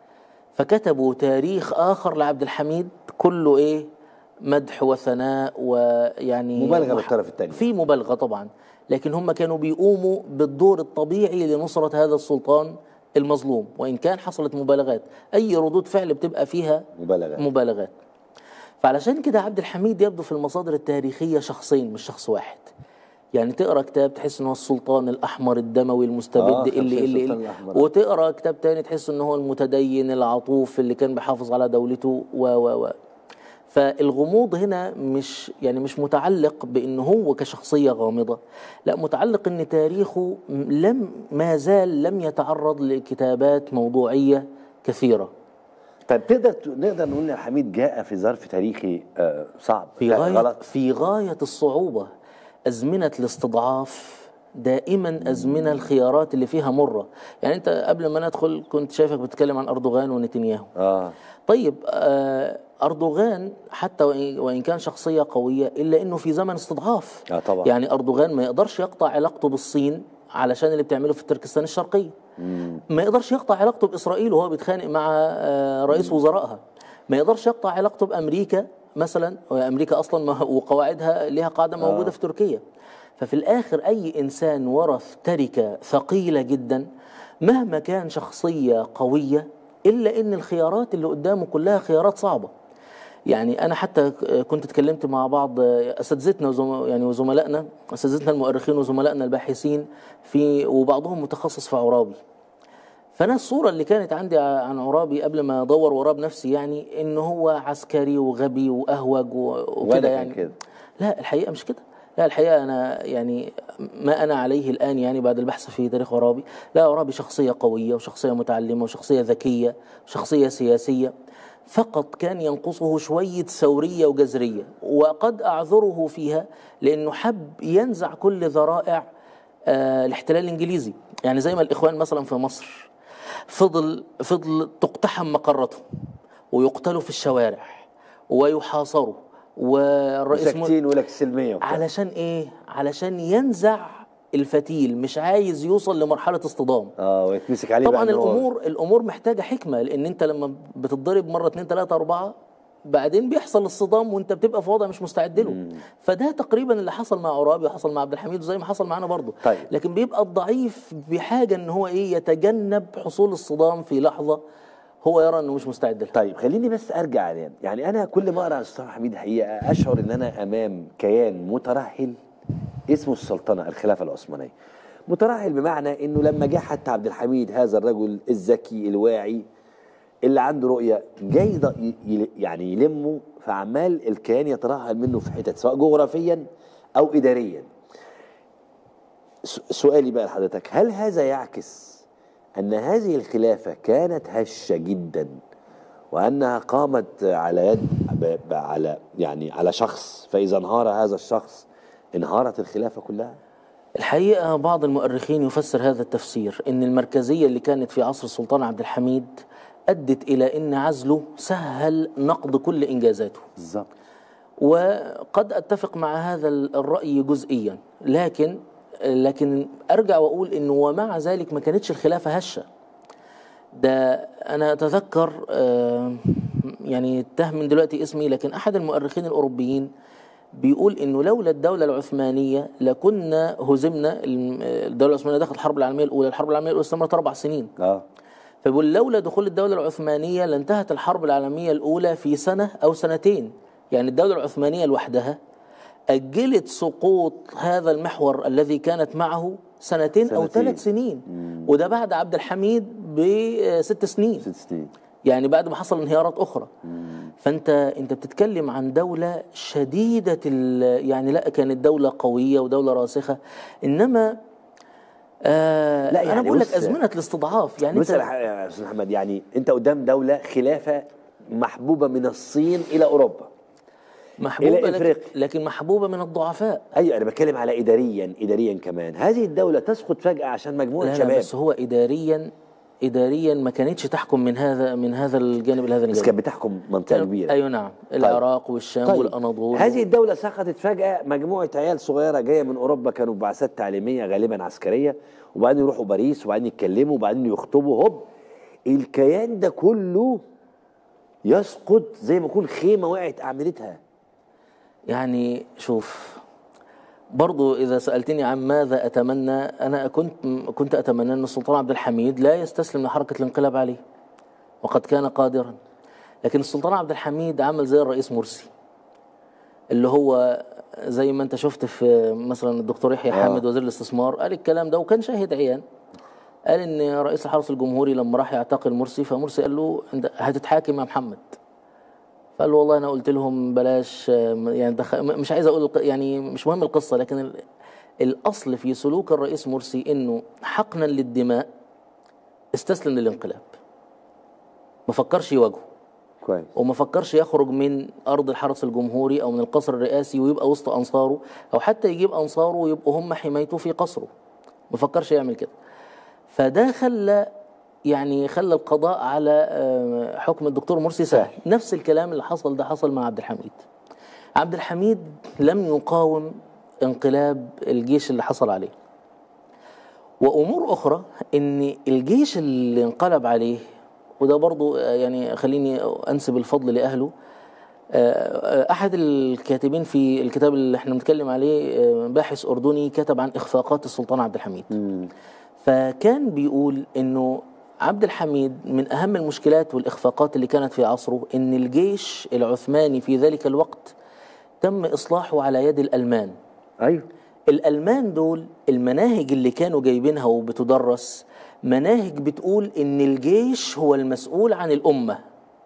فكتبوا تاريخ آخر لعبد الحميد كله إيه مدح وثناء ويعني مبالغة وح- بالطرف التاني. في مبالغة طبعا لكن هم كانوا بيقوموا بالدور الطبيعي لنصرة هذا السلطان المظلوم وإن كان حصلت مبالغات أي ردود فعل بتبقى فيها مبالغة مبالغات فعلشان كده عبد الحميد يبدو في المصادر التاريخية شخصين مش شخص واحد يعني تقرا كتاب تحس ان هو السلطان الاحمر الدموي المستبد آه، اللي خمسين اللي, سلطان اللي الأحمر. وتقرا كتاب تاني تحس ان هو المتدين العطوف اللي كان بيحافظ على دولته و و و فالغموض هنا مش يعني مش متعلق بان هو كشخصيه غامضه لا متعلق ان تاريخه لم ما زال لم يتعرض لكتابات موضوعيه كثيره طيب تقدر ت- نقدر نقول ان الحميد جاء في ظرف تاريخي آه، صعب في لا، غاية غلط في غاية الصعوبة أزمنة الاستضعاف دائما أزمنة الخيارات اللي فيها مرة يعني أنت قبل ما ندخل كنت شايفك بتتكلم عن أردوغان ونتنياهو اه طيب آه، أردوغان حتى وإن وإن كان شخصية قوية إلا أنه في زمن استضعاف آه طبعا. يعني أردوغان ما يقدرش يقطع علاقته بالصين علشان اللي بتعمله في تركستان الشرقية ما يقدرش يقطع علاقته بإسرائيل وهو بيتخانق مع آه، رئيس وزرائها ما يقدرش يقطع علاقته بأمريكا مثلا وأمريكا أصلا ما- وقواعدها لها قاعدة موجودة في تركيا ففي الآخر أي إنسان ورث تركة ثقيلة جدا مهما كان شخصية قوية إلا إن الخيارات اللي قدامه كلها خيارات صعبة يعني انا حتى كنت اتكلمت مع بعض اساتذتنا وزم... يعني وزملائنا اساتذتنا المؤرخين وزملائنا الباحثين في وبعضهم متخصص في عرابي فانا الصوره اللي كانت عندي عن عرابي قبل ما ادور وراه بنفسي يعني ان هو عسكري وغبي واهوج و- وأنا وكده كان يعني كده. لا الحقيقه مش كده لا الحقيقه انا يعني ما انا عليه الان يعني بعد البحث في تاريخ عرابي لا عرابي شخصيه قويه وشخصيه متعلمه وشخصيه ذكيه وشخصيه سياسيه فقط كان ينقصه شويه ثوريه وجذريه وقد اعذره فيها لانه حب ينزع كل ذرائع آه الاحتلال الانجليزي يعني زي ما الاخوان مثلا في مصر فضل فضل تقتحم مقرته ويقتلوا في الشوارع ويحاصروا والرئيس م- ساكتين ولك سلميه وبتاع. علشان ايه علشان ينزع الفتيل مش عايز يوصل لمرحله اصطدام اه ويتمسك عليه طبعا بقى إن هو- الامور الامور محتاجه حكمه لان انت لما بتتضرب مره اتنين تلاته اربعه بعدين بيحصل الصدام وانت بتبقى في وضع مش مستعد له فده تقريبا اللي حصل مع عرابي وحصل مع عبد الحميد وزي ما حصل معانا برضه طيب. لكن بيبقى الضعيف بحاجه ان هو ايه يتجنب حصول الصدام في لحظه هو يرى انه مش مستعد لها طيب خليني بس ارجع يعني يعني انا كل ما اقرا عن السلطان حميد الحقيقه اشعر ان انا امام كيان مترهل اسمه السلطنه الخلافه العثمانيه مترهل بمعنى انه لما جه حتى عبد الحميد هذا الرجل الذكي الواعي اللي عنده رؤيه جاي يض- ي- ي- يعني يلمه فعمال الكيان يترهل منه في حتت سواء جغرافيا او اداريا س- سؤالي بقى لحضرتك هل هذا يعكس ان هذه الخلافه كانت هشه جدا وانها قامت على يد ب- ب- على يعني على شخص فاذا انهار هذا الشخص انهارت الخلافه كلها الحقيقة بعض المؤرخين يفسر هذا التفسير إن المركزية اللي كانت في عصر السلطان عبد الحميد أدت إلى أن عزله سهل نقد كل إنجازاته بالظبط وقد أتفق مع هذا الرأي جزئيا لكن لكن أرجع وأقول إنه ومع ذلك ما كانتش الخلافة هشة ده أنا أتذكر آه، يعني تاه من دلوقتي اسمي لكن أحد المؤرخين الأوروبيين بيقول إنه لولا الدولة العثمانية لكنا هزمنا الدولة العثمانية دخلت الحرب العالمية الأولى الحرب العالمية الأولى استمرت أربع سنين اه فبيقول لولا دخول الدولة العثمانية لانتهت الحرب العالمية الأولى في سنة أو سنتين يعني الدولة العثمانية لوحدها أجلت سقوط هذا المحور الذي كانت معه سنتين, أو سنتين. ثلاث سنين وده بعد عبد الحميد بست سنين ست سنين يعني بعد ما حصل انهيارات أخرى فأنت أنت بتتكلم عن دولة شديدة ال- يعني لا كانت دولة قوية ودولة راسخة إنما آه لا أنا يعني بقول لك بص- أزمنة الاستضعاف يعني بص أنت يا يا استاذ محمد يعني انت قدام دوله خلافه محبوبه من الصين الى اوروبا محبوبة إلى لكن, إفريقيا. لكن محبوبة من الضعفاء ايوه انا بتكلم على اداريا اداريا كمان هذه الدوله تسقط فجاه عشان مجموعه لا لا شباب بس هو إداريا اداريا ما كانتش تحكم من هذا من هذا الجانب لهذا بس الجانب كانت بتحكم منطقه كبيره ايوه نعم العراق والشام طيب. والاناضول هذه الدولة سقطت فجأة مجموعة عيال صغيرة جاية من أوروبا كانوا بعثات تعليمية غالبا عسكرية وبعدين يروحوا باريس وبعدين يتكلموا وبعدين يخطبوا هوب الكيان ده كله يسقط زي ما يكون خيمة وقعت أعمدتها يعني شوف برضو إذا سألتني عن ماذا أتمنى أنا كنت كنت أتمنى أن السلطان عبد الحميد لا يستسلم لحركة الانقلاب عليه وقد كان قادرا لكن السلطان عبد الحميد عمل زي الرئيس مرسي اللي هو زي ما انت شفت في مثلا الدكتور يحيى آه. حامد وزير الاستثمار قال الكلام ده وكان شاهد عيان قال ان رئيس الحرس الجمهوري لما راح يعتقل مرسي فمرسي قال له انت هتتحاكم يا محمد فقال له والله انا قلت لهم بلاش آه، يعني دخ... م- مش عايز اقول الق- يعني مش مهم القصه لكن ال... الاصل في سلوك الرئيس مرسي انه حقنا للدماء استسلم للانقلاب ما فكرش يواجهه كويس وما فكرش يخرج من ارض الحرس الجمهوري او من القصر الرئاسي ويبقى وسط انصاره او حتى يجيب انصاره ويبقوا هم حمايته في قصره ما فكرش يعمل كده فده خلى يعني خلى القضاء على آه، حكم الدكتور مرسي سهل نفس الكلام اللي حصل ده حصل مع عبد الحميد عبد الحميد لم يقاوم انقلاب الجيش اللي حصل عليه وامور اخرى ان الجيش اللي انقلب عليه وده برضو آه، يعني خليني انسب الفضل لاهله آه، آه، احد الكاتبين في الكتاب اللي احنا بنتكلم عليه آه، باحث اردني كتب عن اخفاقات السلطان عبد الحميد فكان بيقول انه عبد الحميد من اهم المشكلات والاخفاقات اللي كانت في عصره ان الجيش العثماني في ذلك الوقت تم اصلاحه على يد الالمان أيوه الألمان دول المناهج اللي كانوا جايبينها وبتدرس مناهج بتقول إن الجيش هو المسؤول عن الأمة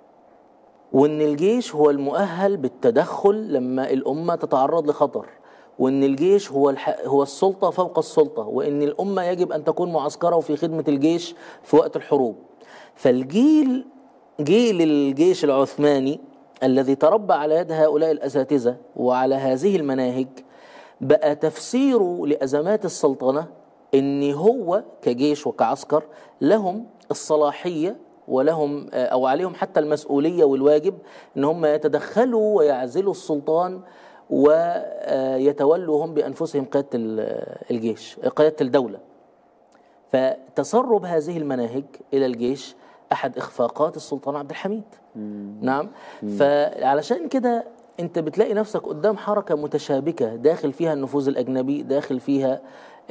وإن الجيش هو المؤهل بالتدخل لما الأمة تتعرض لخطر وإن الجيش هو الح... هو السلطة فوق السلطة وإن الأمة يجب أن تكون معسكرة وفي خدمة الجيش في وقت الحروب فالجيل جيل الجيش العثماني الذي تربى على يد هؤلاء الأساتذة وعلى هذه المناهج بقى تفسيره لأزمات السلطنة إن هو كجيش وكعسكر لهم الصلاحية ولهم أو عليهم حتى المسؤولية والواجب إن هم يتدخلوا ويعزلوا السلطان ويتولوا هم بأنفسهم قيادة الجيش قيادة الدولة فتسرب هذه المناهج إلى الجيش أحد إخفاقات السلطان عبد الحميد نعم فعلشان كده انت بتلاقي نفسك قدام حركة متشابكة داخل فيها النفوذ الأجنبي داخل فيها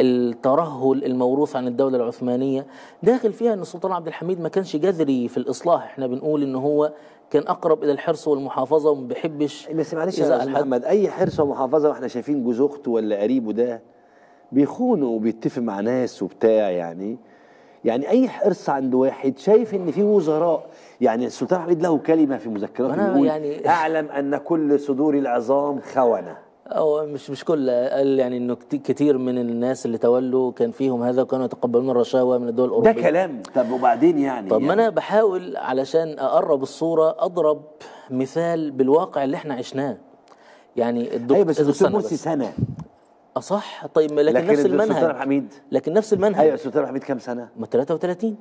الترهل الموروث عن الدولة العثمانية داخل فيها أن السلطان عبد الحميد ما كانش جذري في الإصلاح احنا بنقول أنه هو كان أقرب إلى الحرص والمحافظة وما بيحبش بس معلش يا يزعل أستاذ حد. محمد أي حرص ومحافظة وإحنا شايفين جوز أخته ولا قريبه ده بيخونوا وبيتفق مع ناس وبتاع يعني يعني أي حرص عند واحد شايف إن في وزراء يعني السلطان حميد له كلمة في مذكراته أنا بيقول يعني- أعلم أن كل صدور العظام خونة أو مش مش كل قال يعني انه كت- كتير من الناس اللي تولوا كان فيهم هذا وكانوا يتقبلون الرشاوى من الدول ده الأوروبية كلام طب وبعدين يعني طب ما يعني انا بحاول علشان اقرب الصوره اضرب مثال بالواقع اللي احنا عشناه يعني الدكتور أيوة بس الدكتور استنى مرسي بس. سنة اصح طيب ما لكن, لكن نفس السلطان المنهج حميد لكن نفس المنهج أيوة السلطان حميد كام سنة؟ ما 33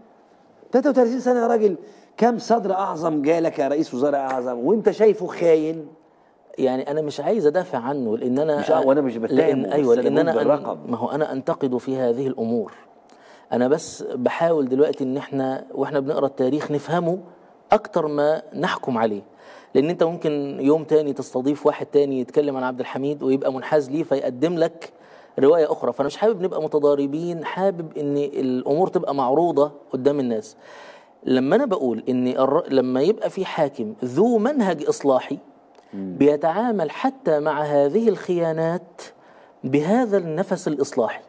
33 سنة يا راجل كم صدر أعظم جالك يا رئيس وزراء أعظم وأنت شايفه خاين يعني انا مش عايز ادافع عنه لان انا مش- وأنا مش بتهمه، لان بس ايوه أنا لان بقول انا بالرقم. ما هو انا انتقد في هذه الامور انا بس بحاول دلوقتي ان احنا واحنا بنقرا التاريخ نفهمه اكتر ما نحكم عليه لان انت ممكن يوم تاني تستضيف واحد تاني يتكلم عن عبد الحميد ويبقى منحاز ليه فيقدم لك روايه اخرى فانا مش حابب نبقى متضاربين حابب ان الامور تبقى معروضه قدام الناس لما انا بقول ان الر... لما يبقى في حاكم ذو منهج اصلاحي بيتعامل حتى مع هذه الخيانات بهذا النفس الاصلاحي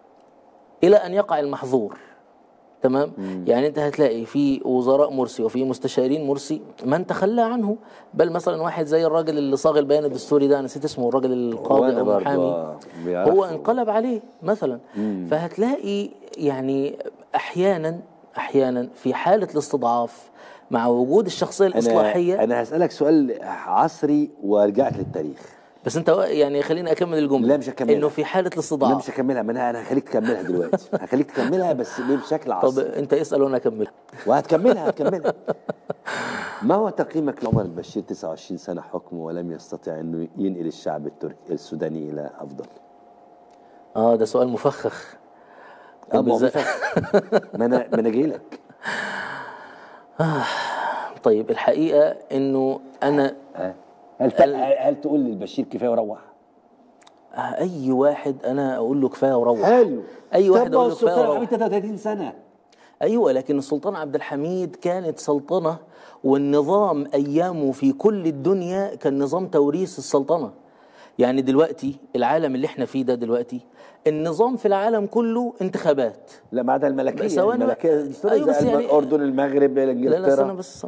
الى ان يقع المحظور تمام يعني انت هتلاقي في وزراء مرسي وفي مستشارين مرسي من تخلى عنه بل مثلا واحد زي الراجل اللي صاغ البيان الدستوري ده نسيت اسمه الراجل القاضي وأنا او برضه المحامي آه، بيعرفه. هو انقلب عليه مثلا فهتلاقي يعني احيانا احيانا في حاله الاستضعاف مع وجود الشخصيه أنا الاصلاحيه أنا هسألك سؤال عصري ورجعت للتاريخ بس انت يعني خليني اكمل الجمله لا، مش هكملها. انه في حاله لا الاستضعاف مش هكملها ما انا انا هخليك تكملها دلوقتي هخليك تكملها بس ليه بشكل طب عصري انت اسال وانا اكملها وهتكملها هتكملها ما هو تقييمك لعمر البشير 29 سنة حكمه ولم يستطع انه ينقل الشعب التركي السوداني الى افضل اه ده سؤال مفخخ اه ما هو بالذات- بيفهم. ما انا ما انا جاي لك طيب الحقيقه انه انا ها؟ هل ت- هل تقول للبشير كفايه وروح آه، اي واحد انا اقول له كفايه وروح حلو اي واحد طب ما هو اقول له كفايه السلطان وروح عمل 33 سنة ايوه لكن السلطان عبد الحميد كانت سلطنه والنظام ايامه في كل الدنيا كان نظام توريث السلطنه يعني دلوقتي العالم اللي احنا فيه ده دلوقتي النظام في العالم كله انتخابات لا ما عدا الملكية ثواني الملكية بقى. الدستورية أيوة بس زي يعني- الأردن المغرب لا لا انجلترا استنى بس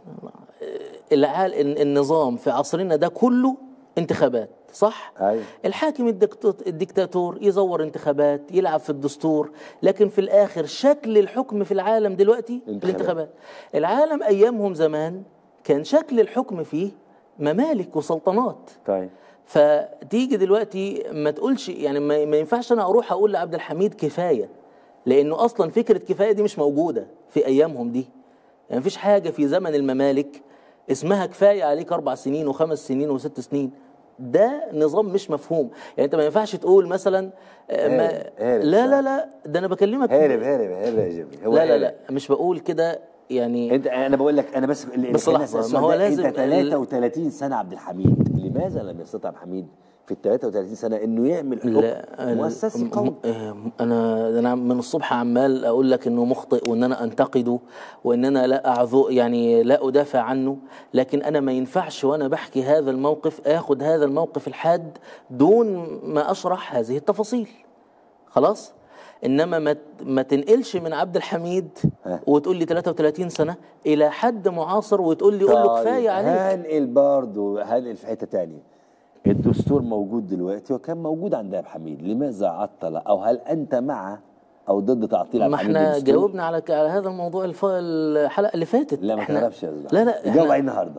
العال النظام في عصرنا ده كله انتخابات صح؟ أيوة. الحاكم الدكتو- الدكتاتور يزور انتخابات يلعب في الدستور لكن في الآخر شكل الحكم في العالم دلوقتي انتخابات. الانتخابات العالم أيامهم زمان كان شكل الحكم فيه ممالك وسلطنات طيب فتيجي دلوقتي ما تقولش يعني ما ما ينفعش انا اروح اقول لعبد الحميد كفايه لانه اصلا فكره كفايه دي مش موجوده في ايامهم دي يعني مفيش حاجه في زمن الممالك اسمها كفايه عليك اربع سنين وخمس سنين وست سنين ده نظام مش مفهوم يعني انت ما ينفعش تقول مثلا آه، ما هارب- هارب، لا صح. لا لا ده انا بكلمك هارب هارب هارب يا جيمي هو لا لا هارب. لا مش بقول كده يعني انت انا بقول لك انا بس اللي بس خليني لحظة، أسأل ما هو السؤال ده، لازم انت 33 سنه عبد الحميد لماذا لم يستطع عبد الحميد في ال 33 سنه انه يعمل لا حكم مؤسسي م- قوي م- آه، انا انا من الصبح عمال اقول لك انه مخطئ وان انا انتقده وان انا لا اعذو يعني لا ادافع عنه لكن انا ما ينفعش وانا بحكي هذا الموقف اخذ هذا الموقف الحاد دون ما اشرح هذه التفاصيل خلاص انما ما ت- ما تنقلش من عبد الحميد ها. وتقول لي 33 سنه الى حد معاصر وتقول لي قول له طيب، كفايه عليك هنقل برضه هنقل في حته تانية الدستور موجود دلوقتي وكان موجود عند عبد الحميد لماذا عطل او هل انت مع او ضد تعطيل عبد ما الحميد احنا للدستور؟ جاوبنا على على هذا الموضوع الف... الحلقه اللي فاتت لا ما احنا تعرفش يا زلمه لا لا جاوب احنا... عليه النهارده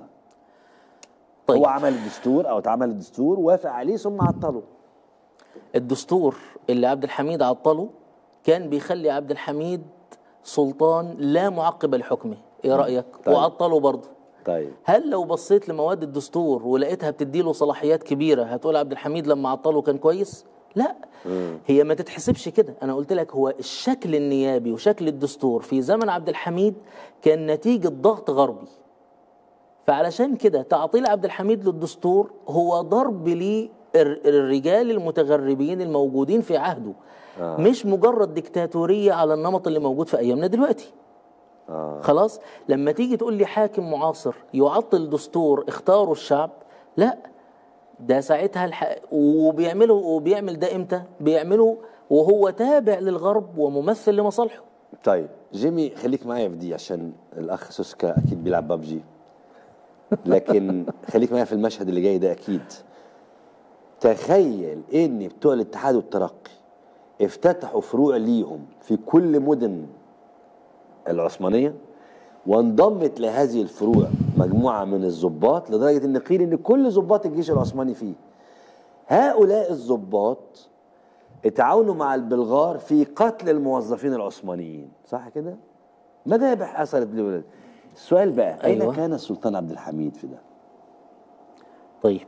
طيب هو عمل الدستور او اتعمل الدستور وافق عليه ثم عطله الدستور اللي عبد الحميد عطله كان بيخلي عبد الحميد سلطان لا معقب لحكمه ايه رايك طيب. وعطله برضه طيب هل لو بصيت لمواد الدستور ولقيتها بتديله صلاحيات كبيره هتقول عبد الحميد لما عطله كان كويس لا هي ما تتحسبش كده انا قلت لك هو الشكل النيابي وشكل الدستور في زمن عبد الحميد كان نتيجه ضغط غربي فعلشان كده تعطيل عبد الحميد للدستور هو ضرب للرجال المتغربين الموجودين في عهده آه. مش مجرد ديكتاتورية على النمط اللي موجود في أيامنا دلوقتي آه. خلاص لما تيجي تقول لي حاكم معاصر يعطل دستور اختاره الشعب لا ده ساعتها الح... وبيعمله وبيعمل ده امتى بيعمله وهو تابع للغرب وممثل لمصالحه طيب جيمي خليك معايا في دي عشان الاخ سوسكا اكيد بيلعب ببجي لكن خليك معايا في المشهد اللي جاي ده اكيد تخيل ان بتوع الاتحاد والترقي افتتحوا فروع ليهم في كل مدن العثمانيه وانضمت لهذه الفروع مجموعه من الضباط لدرجه ان قيل ان كل ضباط الجيش العثماني فيه هؤلاء الضباط اتعاونوا مع البلغار في قتل الموظفين العثمانيين صح كده مذابح حصلت للولاد السؤال بقى اين أيوة. كان السلطان عبد الحميد في ده طيب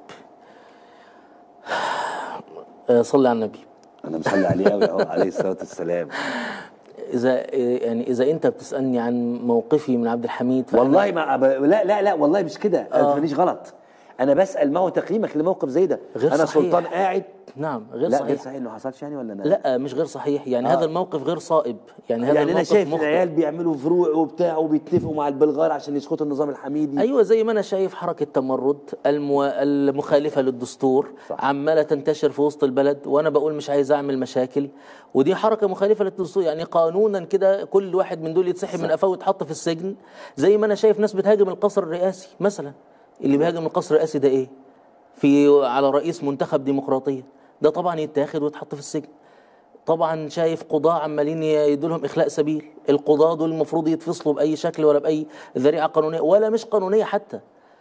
آه، صلي على النبي انا مصلي عليه قوي اهو عليه الصلاه والسلام اذا يعني اذا انت بتسالني عن موقفي من عبد الحميد فأنا- والله ما أب... لا لا لا والله مش كده ما آه. تفهمنيش غلط انا بسال ما هو تقييمك لموقف زي ده غير انا صحيح. سلطان قاعد نعم غير لا صحيح غير صحيح انه حصلش يعني ولا أنا؟ لا مش غير صحيح يعني آه. هذا الموقف غير صائب يعني هذا يعني انا الموقف شايف مخطئ. العيال بيعملوا فروع وبتاع وبيتفقوا مع البلغار عشان يسقطوا النظام الحميدي ايوه زي ما انا شايف حركه تمرد المو... المخالفه للدستور صح. عماله تنتشر في وسط البلد وانا بقول مش عايز اعمل مشاكل ودي حركه مخالفه للدستور يعني قانونا كده كل واحد من دول يتسحب من قفاه ويتحط في السجن زي ما انا شايف ناس بتهاجم القصر الرئاسي مثلا اللي بيهاجم القصر الرئاسي ده ايه في على رئيس منتخب ديمقراطيه ده طبعا يتاخد ويتحط في السجن طبعا شايف قضاة عمالين يدوا لهم إخلاء سبيل القضاة دول المفروض يتفصلوا بأي شكل ولا بأي ذريعة قانونية ولا مش قانونية حتى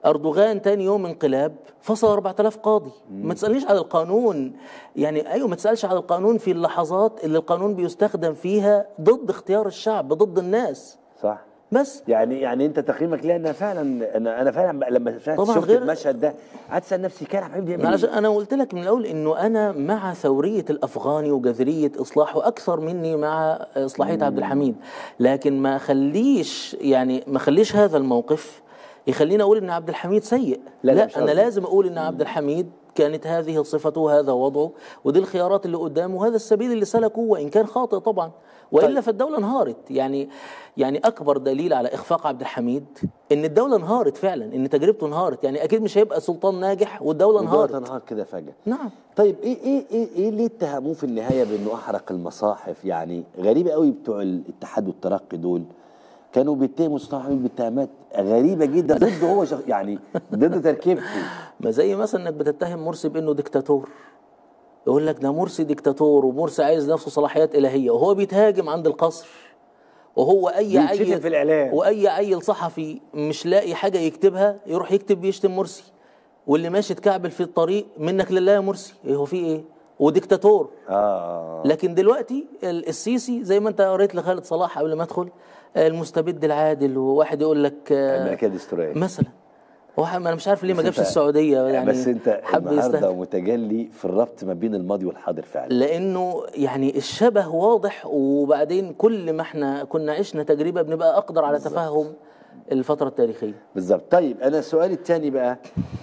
اردوغان تاني يوم انقلاب فصل 4000 قاضي ما تسالنيش على القانون يعني ايوه ما تسالش على القانون في اللحظات اللي القانون بيستخدم فيها ضد اختيار الشعب ضد الناس صح بس يعني يعني انت تقييمك ليها انها فعلا انا انا فعلا لما طبعاً شفت غير- المشهد ده قعدت اسال نفسي كان عبد الحميد بيعمل علشان ايه؟ انا قلت لك من الاول انه انا مع ثوريه الافغاني وجذريه اصلاحه اكثر مني مع اصلاحيه عبد الحميد لكن ما خليش يعني ما خليش هذا الموقف يخليني اقول ان عبد الحميد سيء لا، لا, لا، مش انا قصدي. لازم اقول ان عبد الحميد كانت هذه صفته وهذا وضعه ودي الخيارات اللي قدامه وهذا السبيل اللي سلكه وان كان خاطئ طبعا والا طيب. فالدوله انهارت يعني يعني اكبر دليل على اخفاق عبد الحميد ان الدوله انهارت فعلا ان تجربته انهارت يعني اكيد مش هيبقى سلطان ناجح والدوله والدولة انهارت تنهار كده فجاه نعم طيب ايه ايه ايه, إيه ليه اتهموه في النهايه بانه احرق المصاحف يعني غريبه قوي بتوع الاتحاد والترقي دول كانوا بيتهموا مصطفى حميد باتهامات غريبه جدا ضده هو شخ... يعني ضد تركيبته ما زي مثلا انك بتتهم مرسي بانه ديكتاتور يقول لك ده مرسي ديكتاتور ومرسي عايز نفسه صلاحيات الهيه وهو بيتهاجم عند القصر وهو اي بيتشتم عيل في الإعلام. واي عيل صحفي مش لاقي حاجه يكتبها يروح يكتب بيشتم مرسي واللي ماشي تكعبل في الطريق منك لله يا مرسي ايه هو في ايه وديكتاتور اه لكن دلوقتي ال- السيسي زي ما انت قريت لخالد صلاح قبل ما ادخل آه، المستبد العادل وواحد يقول لك آه، الملكيه الدستوريه مثلا هو ح- انا مش عارف ليه ما بس جابش انت- السعوديه يعني بس انت حب النهارده يستهدف متجلي في الربط ما بين الماضي والحاضر فعلا لانه يعني الشبه واضح وبعدين كل ما احنا كنا عشنا تجربه بنبقى اقدر على تفهم الفتره التاريخيه بالظبط طيب انا سؤالي الثاني بقى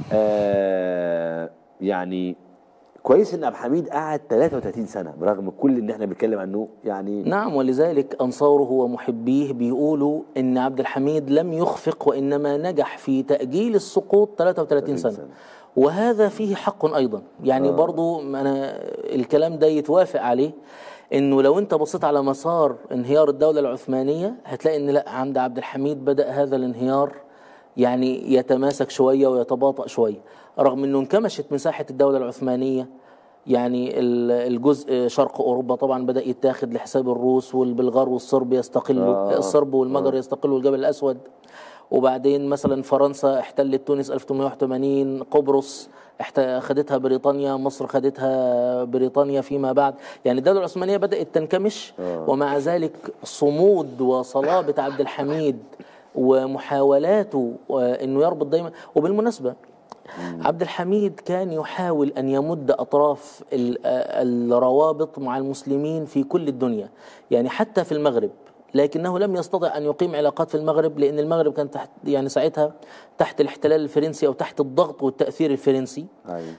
آه يعني كويس ان عبد الحميد قعد 33 سنه برغم كل ان احنا بنتكلم عنه يعني نعم ولذلك انصاره ومحبيه بيقولوا ان عبد الحميد لم يخفق وانما نجح في تاجيل السقوط 33 سنه سنة. وهذا فيه حق ايضا يعني برضو انا الكلام ده يتوافق عليه انه لو انت بصيت على مسار انهيار الدوله العثمانيه هتلاقي ان لا عند عبد الحميد بدا هذا الانهيار يعني يتماسك شويه ويتباطأ شويه رغم انه انكمشت مساحه الدوله العثمانيه يعني ال- الجزء شرق اوروبا طبعا بدا يتاخد لحساب الروس والبلغار والصرب يستقلوا آه. الصرب والمجر يستقلوا الجبل الاسود وبعدين مثلا فرنسا احتلت تونس 1881 قبرص احت- خدتها بريطانيا مصر خدتها بريطانيا فيما بعد يعني الدولة العثمانية بدأت تنكمش ومع ذلك صمود وصلابة عبد الحميد ومحاولاته آه، انه يربط دايما وبالمناسبة عبد الحميد كان يحاول ان يمد اطراف ال- آه، الروابط مع المسلمين في كل الدنيا يعني حتى في المغرب لكنه لم يستطع ان يقيم علاقات في المغرب لان المغرب كان تحت يعني ساعتها تحت الاحتلال الفرنسي او تحت الضغط والتاثير الفرنسي أيوة.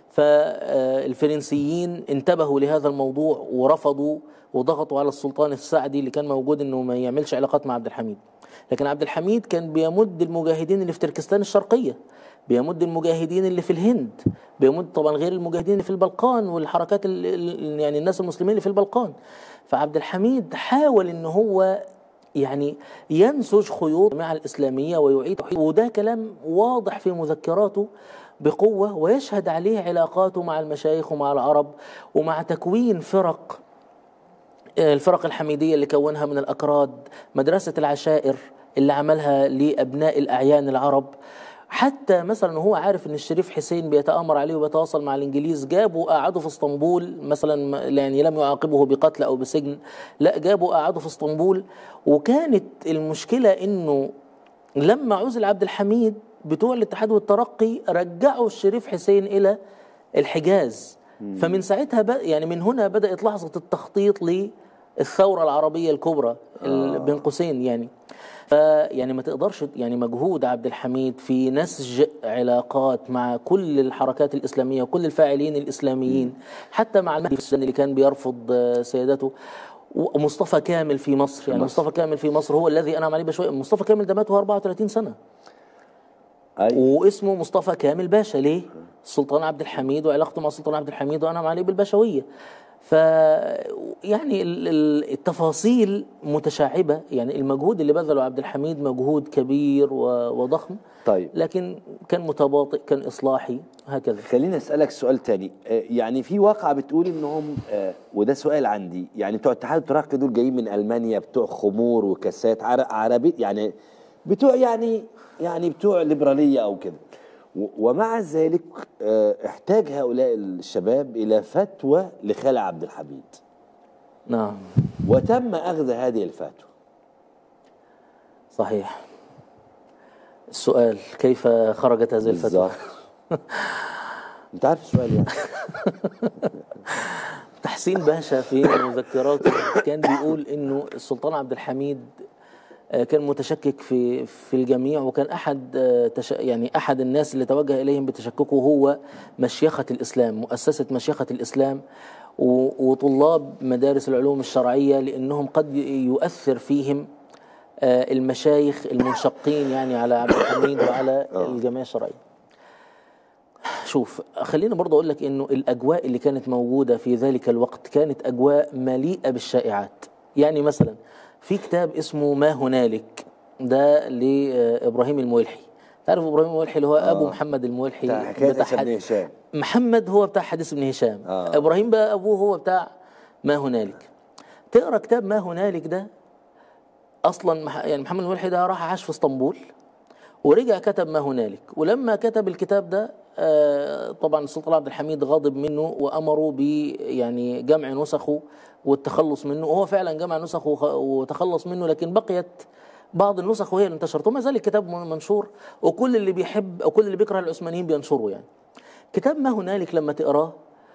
فالفرنسيين انتبهوا لهذا الموضوع ورفضوا وضغطوا على السلطان السعدي اللي كان موجود انه ما يعملش علاقات مع عبد الحميد لكن عبد الحميد كان بيمد المجاهدين اللي في تركستان الشرقيه بيمد المجاهدين اللي في الهند بيمد طبعا غير المجاهدين اللي في البلقان والحركات ال- ال- يعني الناس المسلمين اللي في البلقان فعبد الحميد حاول ان هو يعني ينسج خيوط مع الإسلامية ويعيد وده كلام واضح في مذكراته بقوة ويشهد عليه علاقاته مع المشايخ ومع العرب ومع تكوين فرق الفرق الحميدية اللي كونها من الأكراد مدرسة العشائر اللي عملها لأبناء الأعيان العرب حتى مثلا هو عارف ان الشريف حسين بيتآمر عليه وبيتواصل مع الانجليز جابوا قعدوا في اسطنبول مثلا يعني لم يعاقبه بقتل او بسجن لا جابوا قعدوا في اسطنبول وكانت المشكلة انه لما عزل عبد الحميد بتوع الاتحاد والترقي رجعوا الشريف حسين الى الحجاز فمن ساعتها بق- يعني من هنا بدأت لحظة التخطيط للثورة العربية الكبرى ال- بين قوسين يعني فيعني ما تقدرش يعني مجهود عبد الحميد في نسج علاقات مع كل الحركات الإسلامية وكل الفاعلين الإسلاميين حتى مع المهدي في السودان اللي كان بيرفض آه، سيادته ومصطفى كامل في مصر يعني مصر. مصطفى كامل في مصر هو الذي أنعم عليه بشوية مصطفى كامل ده مات وهو 34 سنة أيوة. واسمه مصطفى كامل باشا ليه؟ السلطان عبد الحميد وعلاقته مع السلطان عبد الحميد وانعم عليه بالبشويه. ف يعني ال- ال- التفاصيل متشعبه يعني المجهود اللي بذله عبد الحميد مجهود كبير و- وضخم طيب لكن كان متباطئ كان اصلاحي هكذا خليني اسالك سؤال تاني آه، يعني في واقعه بتقول انهم آه، وده سؤال عندي يعني بتوع اتحاد الترقي دول جايين من المانيا بتوع خمور وكاسات عر- عربي يعني بتوع يعني يعني بتوع ليبراليه او كده و- ومع ذلك آه، احتاج هؤلاء الشباب الى فتوى لخالع عبد الحميد نعم وتم اخذ هذه الفتوى صحيح السؤال كيف خرجت هذه الفتوى بالظبط انت عارف السؤال يعني تحسين باشا في مذكراته كان بيقول انه السلطان عبد الحميد آه، كان متشكك في في الجميع وكان احد آه، تش يعني احد الناس اللي توجه اليهم بتشككه هو مشيخه الاسلام مؤسسه مشيخه الاسلام و- وطلاب مدارس العلوم الشرعيه لانهم قد ي- يؤثر فيهم آه، المشايخ المنشقين يعني على عبد الحميد وعلى الجمعيه الشرعيه شوف خليني برضه اقول لك انه الاجواء اللي كانت موجوده في ذلك الوقت كانت اجواء مليئه بالشائعات يعني مثلا في كتاب اسمه ما هنالك ده لابراهيم الملحي تعرف ابراهيم الملحي اللي هو ابو محمد الملحي بتاع حكايه بتاع عيسى بن حد- هشام محمد هو بتاع حديث ابن هشام آه. ابراهيم بقى ابوه هو بتاع ما هنالك تقرا كتاب ما هنالك ده اصلا مح- يعني محمد الملحي ده راح عاش في اسطنبول ورجع كتب ما هنالك ولما كتب الكتاب ده آه، طبعا السلطان عبد الحميد غاضب منه وامره ب يعني جمع نسخه والتخلص منه وهو فعلا جمع نسخه وخ- وتخلص منه لكن بقيت بعض النسخ وهي اللي انتشرت وما زال الكتاب من- منشور وكل اللي بيحب او كل اللي بيكره العثمانيين بينشره يعني كتاب ما هنالك لما تقراه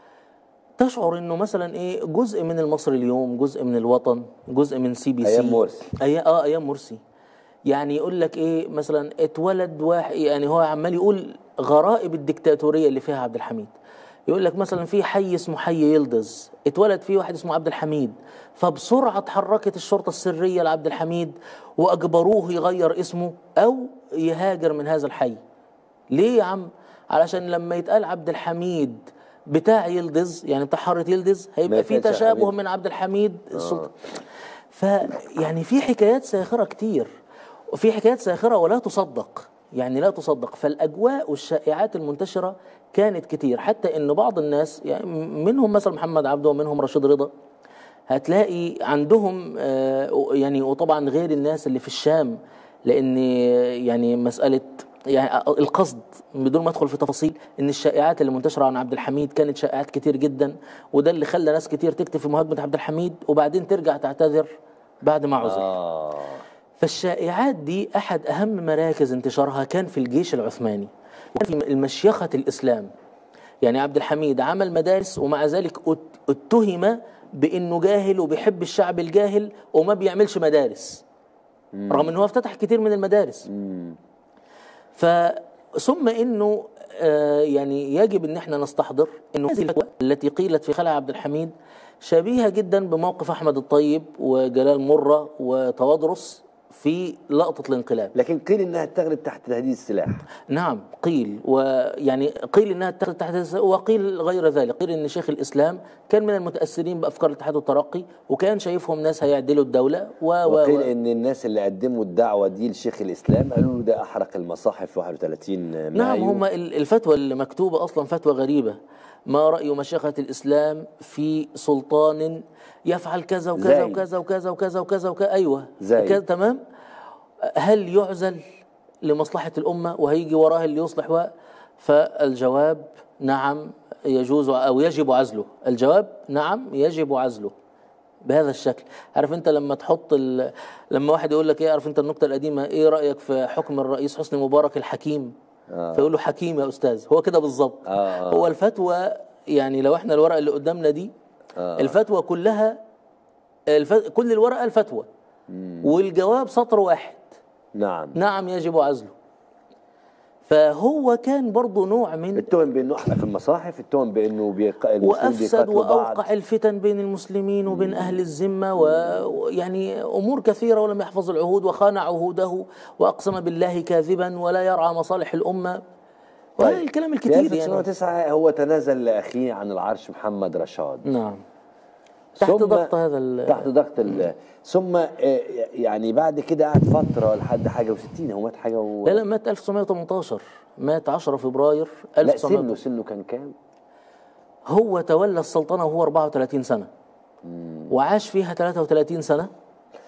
تشعر انه مثلا ايه جزء من المصري اليوم جزء من الوطن جزء من سي بي سي أيام مرسي. أي اه ايام مرسي يعني يقول لك ايه مثلا اتولد واحد يعني هو عمال يقول غرائب الدكتاتوريه اللي فيها عبد الحميد يقول لك مثلا في حي اسمه حي يلدز اتولد فيه واحد اسمه عبد الحميد فبسرعه اتحركت الشرطه السريه لعبد الحميد واجبروه يغير اسمه او يهاجر من هذا الحي ليه يا عم علشان لما يتقال عبد الحميد بتاع يلدز يعني بتاع حاره يلدز ما هيبقى في يتقالش تشابه حميد. من عبد الحميد السلطان فيعني في حكايات ساخره كتير وفي حكايات ساخره ولا تصدق يعني لا تصدق فالاجواء والشائعات المنتشره كانت كتير حتى ان بعض الناس يعني منهم مثلا محمد عبده ومنهم رشيد رضا هتلاقي عندهم آه، يعني وطبعا غير الناس اللي في الشام لان يعني مساله يعني القصد بدون ما ادخل في تفاصيل ان الشائعات اللي منتشره عن عبد الحميد كانت شائعات كتير جدا وده اللي خلى ناس كتير تكتب في مهاجمه عبد الحميد وبعدين ترجع تعتذر بعد ما عزل اه فالشائعات دي احد اهم مراكز انتشارها كان في الجيش العثماني وكان في المشيخه الاسلام يعني عبد الحميد عمل مدارس ومع ذلك ات- اتهم بانه جاهل وبيحب الشعب الجاهل وما بيعملش مدارس رغم انه هو افتتح كتير من المدارس ف ثم انه آه يعني يجب ان احنا نستحضر انه هذه الفتوى التي قيلت في خلع عبد الحميد شبيهه جدا بموقف احمد الطيب وجلال مره وتوادرس في لقطه الانقلاب لكن قيل انها اتخذت تحت تهديد السلاح نعم قيل ويعني قيل انها اتخذت تحت الس- وقيل غير ذلك قيل ان شيخ الاسلام كان من المتاثرين بافكار الاتحاد والترقي وكان شايفهم ناس هيعدلوا الدوله و و وقيل و ان الناس اللي قدموا الدعوه دي لشيخ الاسلام قالوا له ده احرق المصاحف في 31 مايو نعم هم ال- الفتوى اللي مكتوبه اصلا فتوى غريبه ما راي مشيخه الاسلام في سلطان يفعل كذا وكذا زي. وكذا وكذا وكذا وكذا وكذا ايوه زي. كذا تمام هل يعزل لمصلحة الأمة وهيجي وراه اللي يصلح و... فالجواب نعم يجوز أو يجب عزله الجواب نعم يجب عزله بهذا الشكل عارف انت لما تحط ال... لما واحد يقول لك ايه عارف انت النكته القديمه ايه رايك في حكم الرئيس حسني مبارك الحكيم آه. فيقول له حكيم يا استاذ هو كده بالظبط آه. هو الفتوى يعني لو احنا الورقه اللي قدامنا دي آه. الفتوى كلها الف... كل الورقه الفتوى والجواب سطر واحد نعم نعم يجب عزله فهو كان برضه نوع من اتهم بانه احرق المصاحف اتهم بانه بيق... المسلمين وافسد بيقاتلوا بعض. واوقع الفتن بين المسلمين وبين اهل الذمه و- ويعني امور كثيره ولم يحفظ العهود وخان عهوده واقسم بالله كاذبا ولا يرعى مصالح الامه وهذا الكلام في الكثير يعني 1909 هو تنازل لاخيه عن العرش محمد رشاد نعم تحت ثم- ضغط هذا ال- تحت ضغط ال... ثم آه، يعني بعد كده قعد فتره لحد حاجه و60 هو مات حاجه و... لا لا مات 1918 مات 10 فبراير لا 1900 سنه سنه كان كام؟ هو تولى السلطنه وهو 34 سنه وعاش فيها 33 سنه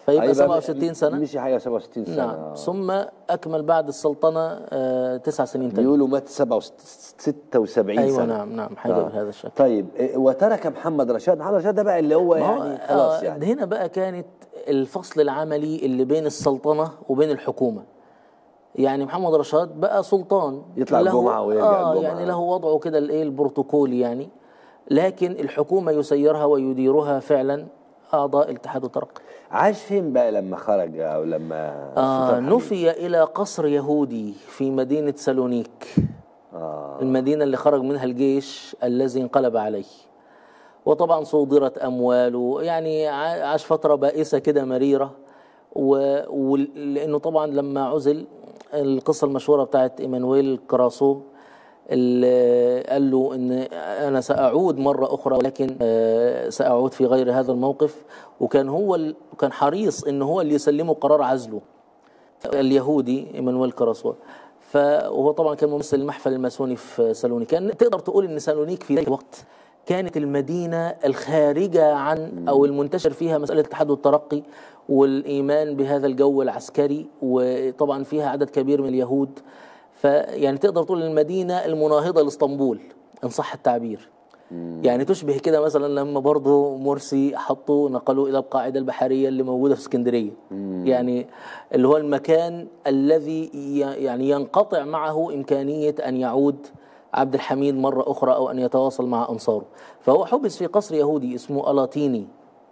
فيبقى هيبقى 67 سنة مشي حاجه 67 سنه نعم آه. ثم أكمل بعد السلطنة آه، تسع سنين تاني بيقولوا مات 76 أيوة سنه نعم نعم حاجة آه. بهذا الشكل طيب إيه، وترك محمد رشاد محمد رشاد ده بقى اللي هو ما هو يعني خلاص آه، يعني هنا بقى كانت الفصل العملي اللي بين السلطنة وبين الحكومة يعني محمد رشاد بقى سلطان يطلع له- الجمعة ويرجع آه الجمعة. يعني له وضعه كده الايه البروتوكولي يعني لكن الحكومة يسيرها ويديرها فعلا أعضاء الاتحاد الترقي عاش فين بقى لما خرج او لما آه السلطان حميد؟ نفي إلى قصر يهودي في مدينة سالونيك آه. المدينة اللي خرج منها الجيش الذي انقلب عليه وطبعا صودرت أمواله يعني ع- عاش فترة بائسة كده مريرة و- ولأنه طبعا لما عزل القصة المشهورة بتاعت إيمانويل كراسو اللي قال له ان انا ساعود مره اخرى ولكن آه، ساعود في غير هذا الموقف وكان هو ال- كان حريص ان هو اللي يسلمه قرار عزله اليهودي ايمانويل كراسوا فهو طبعا كان ممثل المحفل الماسوني في سالونيك كان تقدر تقول ان سالونيك في ذلك الوقت كانت المدينة الخارجة عن أو المنتشر فيها مسألة الاتحاد والترقي والإيمان بهذا الجو العسكري وطبعا فيها عدد كبير من اليهود فيعني تقدر تقول المدينة المناهضة لاسطنبول إن صح التعبير يعني تشبه كده مثلا لما برضه مرسي حطوا نقلوه الى القاعده البحريه اللي موجوده في اسكندريه يعني اللي هو المكان الذي ي- يعني ينقطع معه امكانيه ان يعود عبد الحميد مره اخرى او ان يتواصل مع انصاره فهو حبس في قصر يهودي اسمه الاطيني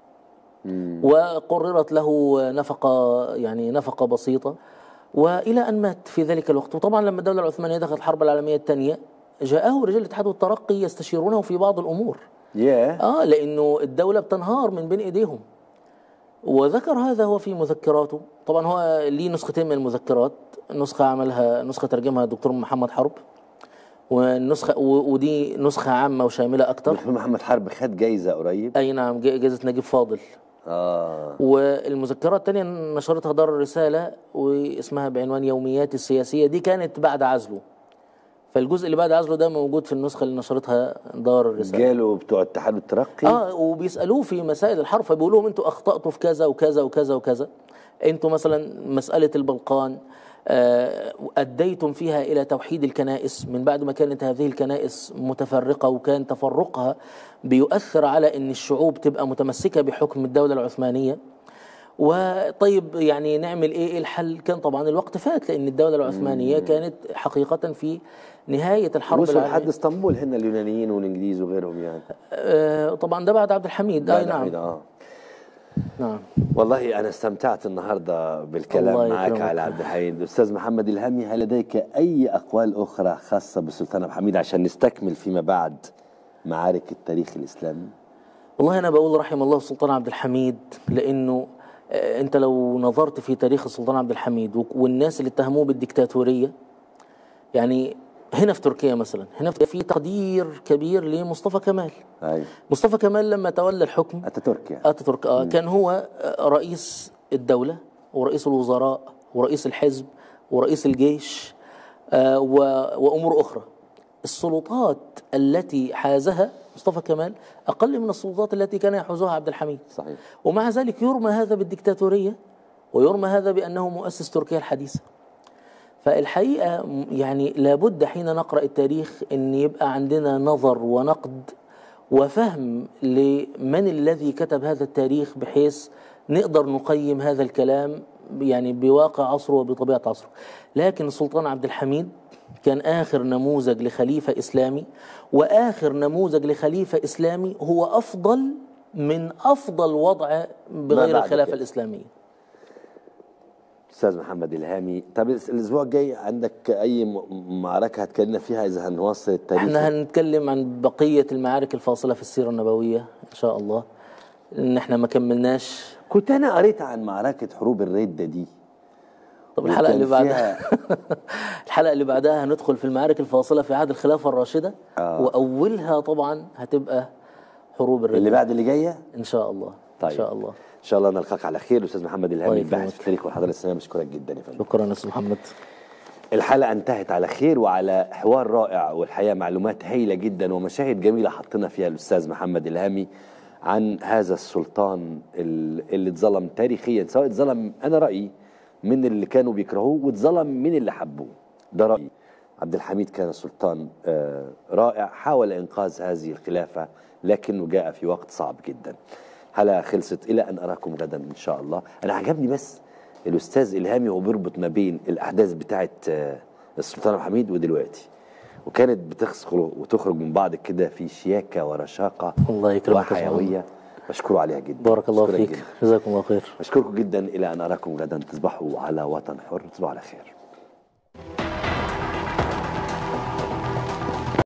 وقررت له نفقة يعني نفقة بسيطة وإلى أن مات في ذلك الوقت وطبعا لما الدولة العثمانية دخلت الحرب العالمية الثانية جاءه رجال الاتحاد والترقي يستشيرونه في بعض الأمور ياه آه لأنه الدولة بتنهار من بين إيديهم وذكر هذا هو في مذكراته طبعا هو ليه نسختين من المذكرات نسخة عملها نسخة ترجمها الدكتور محمد حرب والنسخة و- ودي نسخة عامة وشاملة أكتر دكتور محمد حرب خد جايزه قريب أي نعم جا- جائزة نجيب فاضل اه والمذكرات الثانية نشرتها دار الرسالة واسمها بعنوان يوميات السياسية دي كانت بعد عزله فالجزء اللي بعد عزله ده موجود في النسخة اللي نشرتها دار الرسالة جاله بتوع الاتحاد والترقي اه وبيسالوه في مسائل الحرب فبيقول لهم انتوا اخطاتوا في كذا وكذا وكذا وكذا انتوا مثلا مساله البلقان آه، اديتم فيها الى توحيد الكنائس من بعد ما كانت هذه الكنائس متفرقه وكان تفرقها بيؤثر على ان الشعوب تبقى متمسكه بحكم الدوله العثمانيه وطيب يعني نعمل ايه إيه الحل كان طبعا الوقت فات لان الدوله العثمانيه كانت حقيقه في نهايه الحرب وصلوا العالميه لحد اسطنبول هن اليونانيين والانجليز وغيرهم يعني آه، طبعا ده بعد عبد الحميد اي بعد نعم حميد، اه نعم والله انا استمتعت النهارده بالكلام الله معك يكرمك. على عبد الحميد استاذ محمد الهامي هل لديك اي اقوال اخرى خاصه بالسلطان عبد الحميد عشان نستكمل فيما بعد معارك التاريخ الاسلامي والله انا بقول رحم الله السلطان عبد الحميد لانه آه، انت لو نظرت في تاريخ السلطان عبد الحميد و- والناس اللي اتهموه بالديكتاتوريه يعني هنا في تركيا مثلا هنا في في تقدير كبير لمصطفى كمال ايوه مصطفى كمال لما تولى الحكم اتاتورك يعني اتاتورك آه كان هو آه، رئيس الدوله ورئيس الوزراء ورئيس الحزب ورئيس الجيش آه، و- وامور اخرى السلطات التي حازها مصطفى كمال اقل من السلطات التي كان يحوزها عبد الحميد صحيح ومع ذلك يرمى هذا بالديكتاتوريه ويرمى هذا بانه مؤسس تركيا الحديثه فالحقيقه م- يعني لابد حين نقرا التاريخ ان يبقى عندنا نظر ونقد وفهم لمن الذي كتب هذا التاريخ بحيث نقدر نقيم هذا الكلام يعني بواقع عصره وبطبيعه عصره لكن السلطان عبد الحميد كان اخر نموذج لخليفه اسلامي واخر نموذج لخليفه اسلامي هو افضل من افضل وضع بغير بعد الخلافه كده. الاسلاميه استاذ محمد الهامي طب الاسبوع الجاي عندك اي م- معركه هتكلمنا فيها اذا هنواصل التاريخ احنا هنتكلم عن بقيه المعارك الفاصله في السيره النبويه ان شاء الله ان احنا ما كملناش كنت انا قريت عن معركه حروب الرده دي طب الحلقه اللي وكان بعدها فيها- الحلقه اللي بعدها هندخل في المعارك الفاصله في عهد الخلافه الراشده آه. واولها طبعا هتبقى حروب اللي الردة بعد اللي جايه ان شاء الله طيب ان شاء الله ان شاء الله نلقاك على خير استاذ محمد الهامي الله الباحث يكرمك. في التاريخ والحضاره الاسلاميه بشكرك جدا يا فندم شكرا يا استاذ محمد الحلقه انتهت على خير وعلى حوار رائع والحقيقه معلومات هايله جدا ومشاهد جميله حطينا فيها الاستاذ محمد الهامي عن هذا السلطان ال- اللي اتظلم تاريخيا سواء اتظلم انا رايي من اللي كانوا بيكرهوه واتظلم من اللي حبوه ده رايي عبد الحميد كان سلطان آه، رائع حاول انقاذ هذه الخلافه لكنه جاء في وقت صعب جدا حلقه خلصت الى ان اراكم غدا ان شاء الله انا عجبني بس الاستاذ الهامي وهو بيربط ما بين الاحداث بتاعه آه، السلطان عبد الحميد ودلوقتي وكانت بتخرج وتخرج من بعض كده في شياكه ورشاقه الله يكرمك يا وحيويه بشكره عليها جدا بارك الله بشكرك فيك جداً. جزاكم الله خير بشكركم جدا الى ان اراكم غدا تصبحوا على وطن حر تصبحوا على خير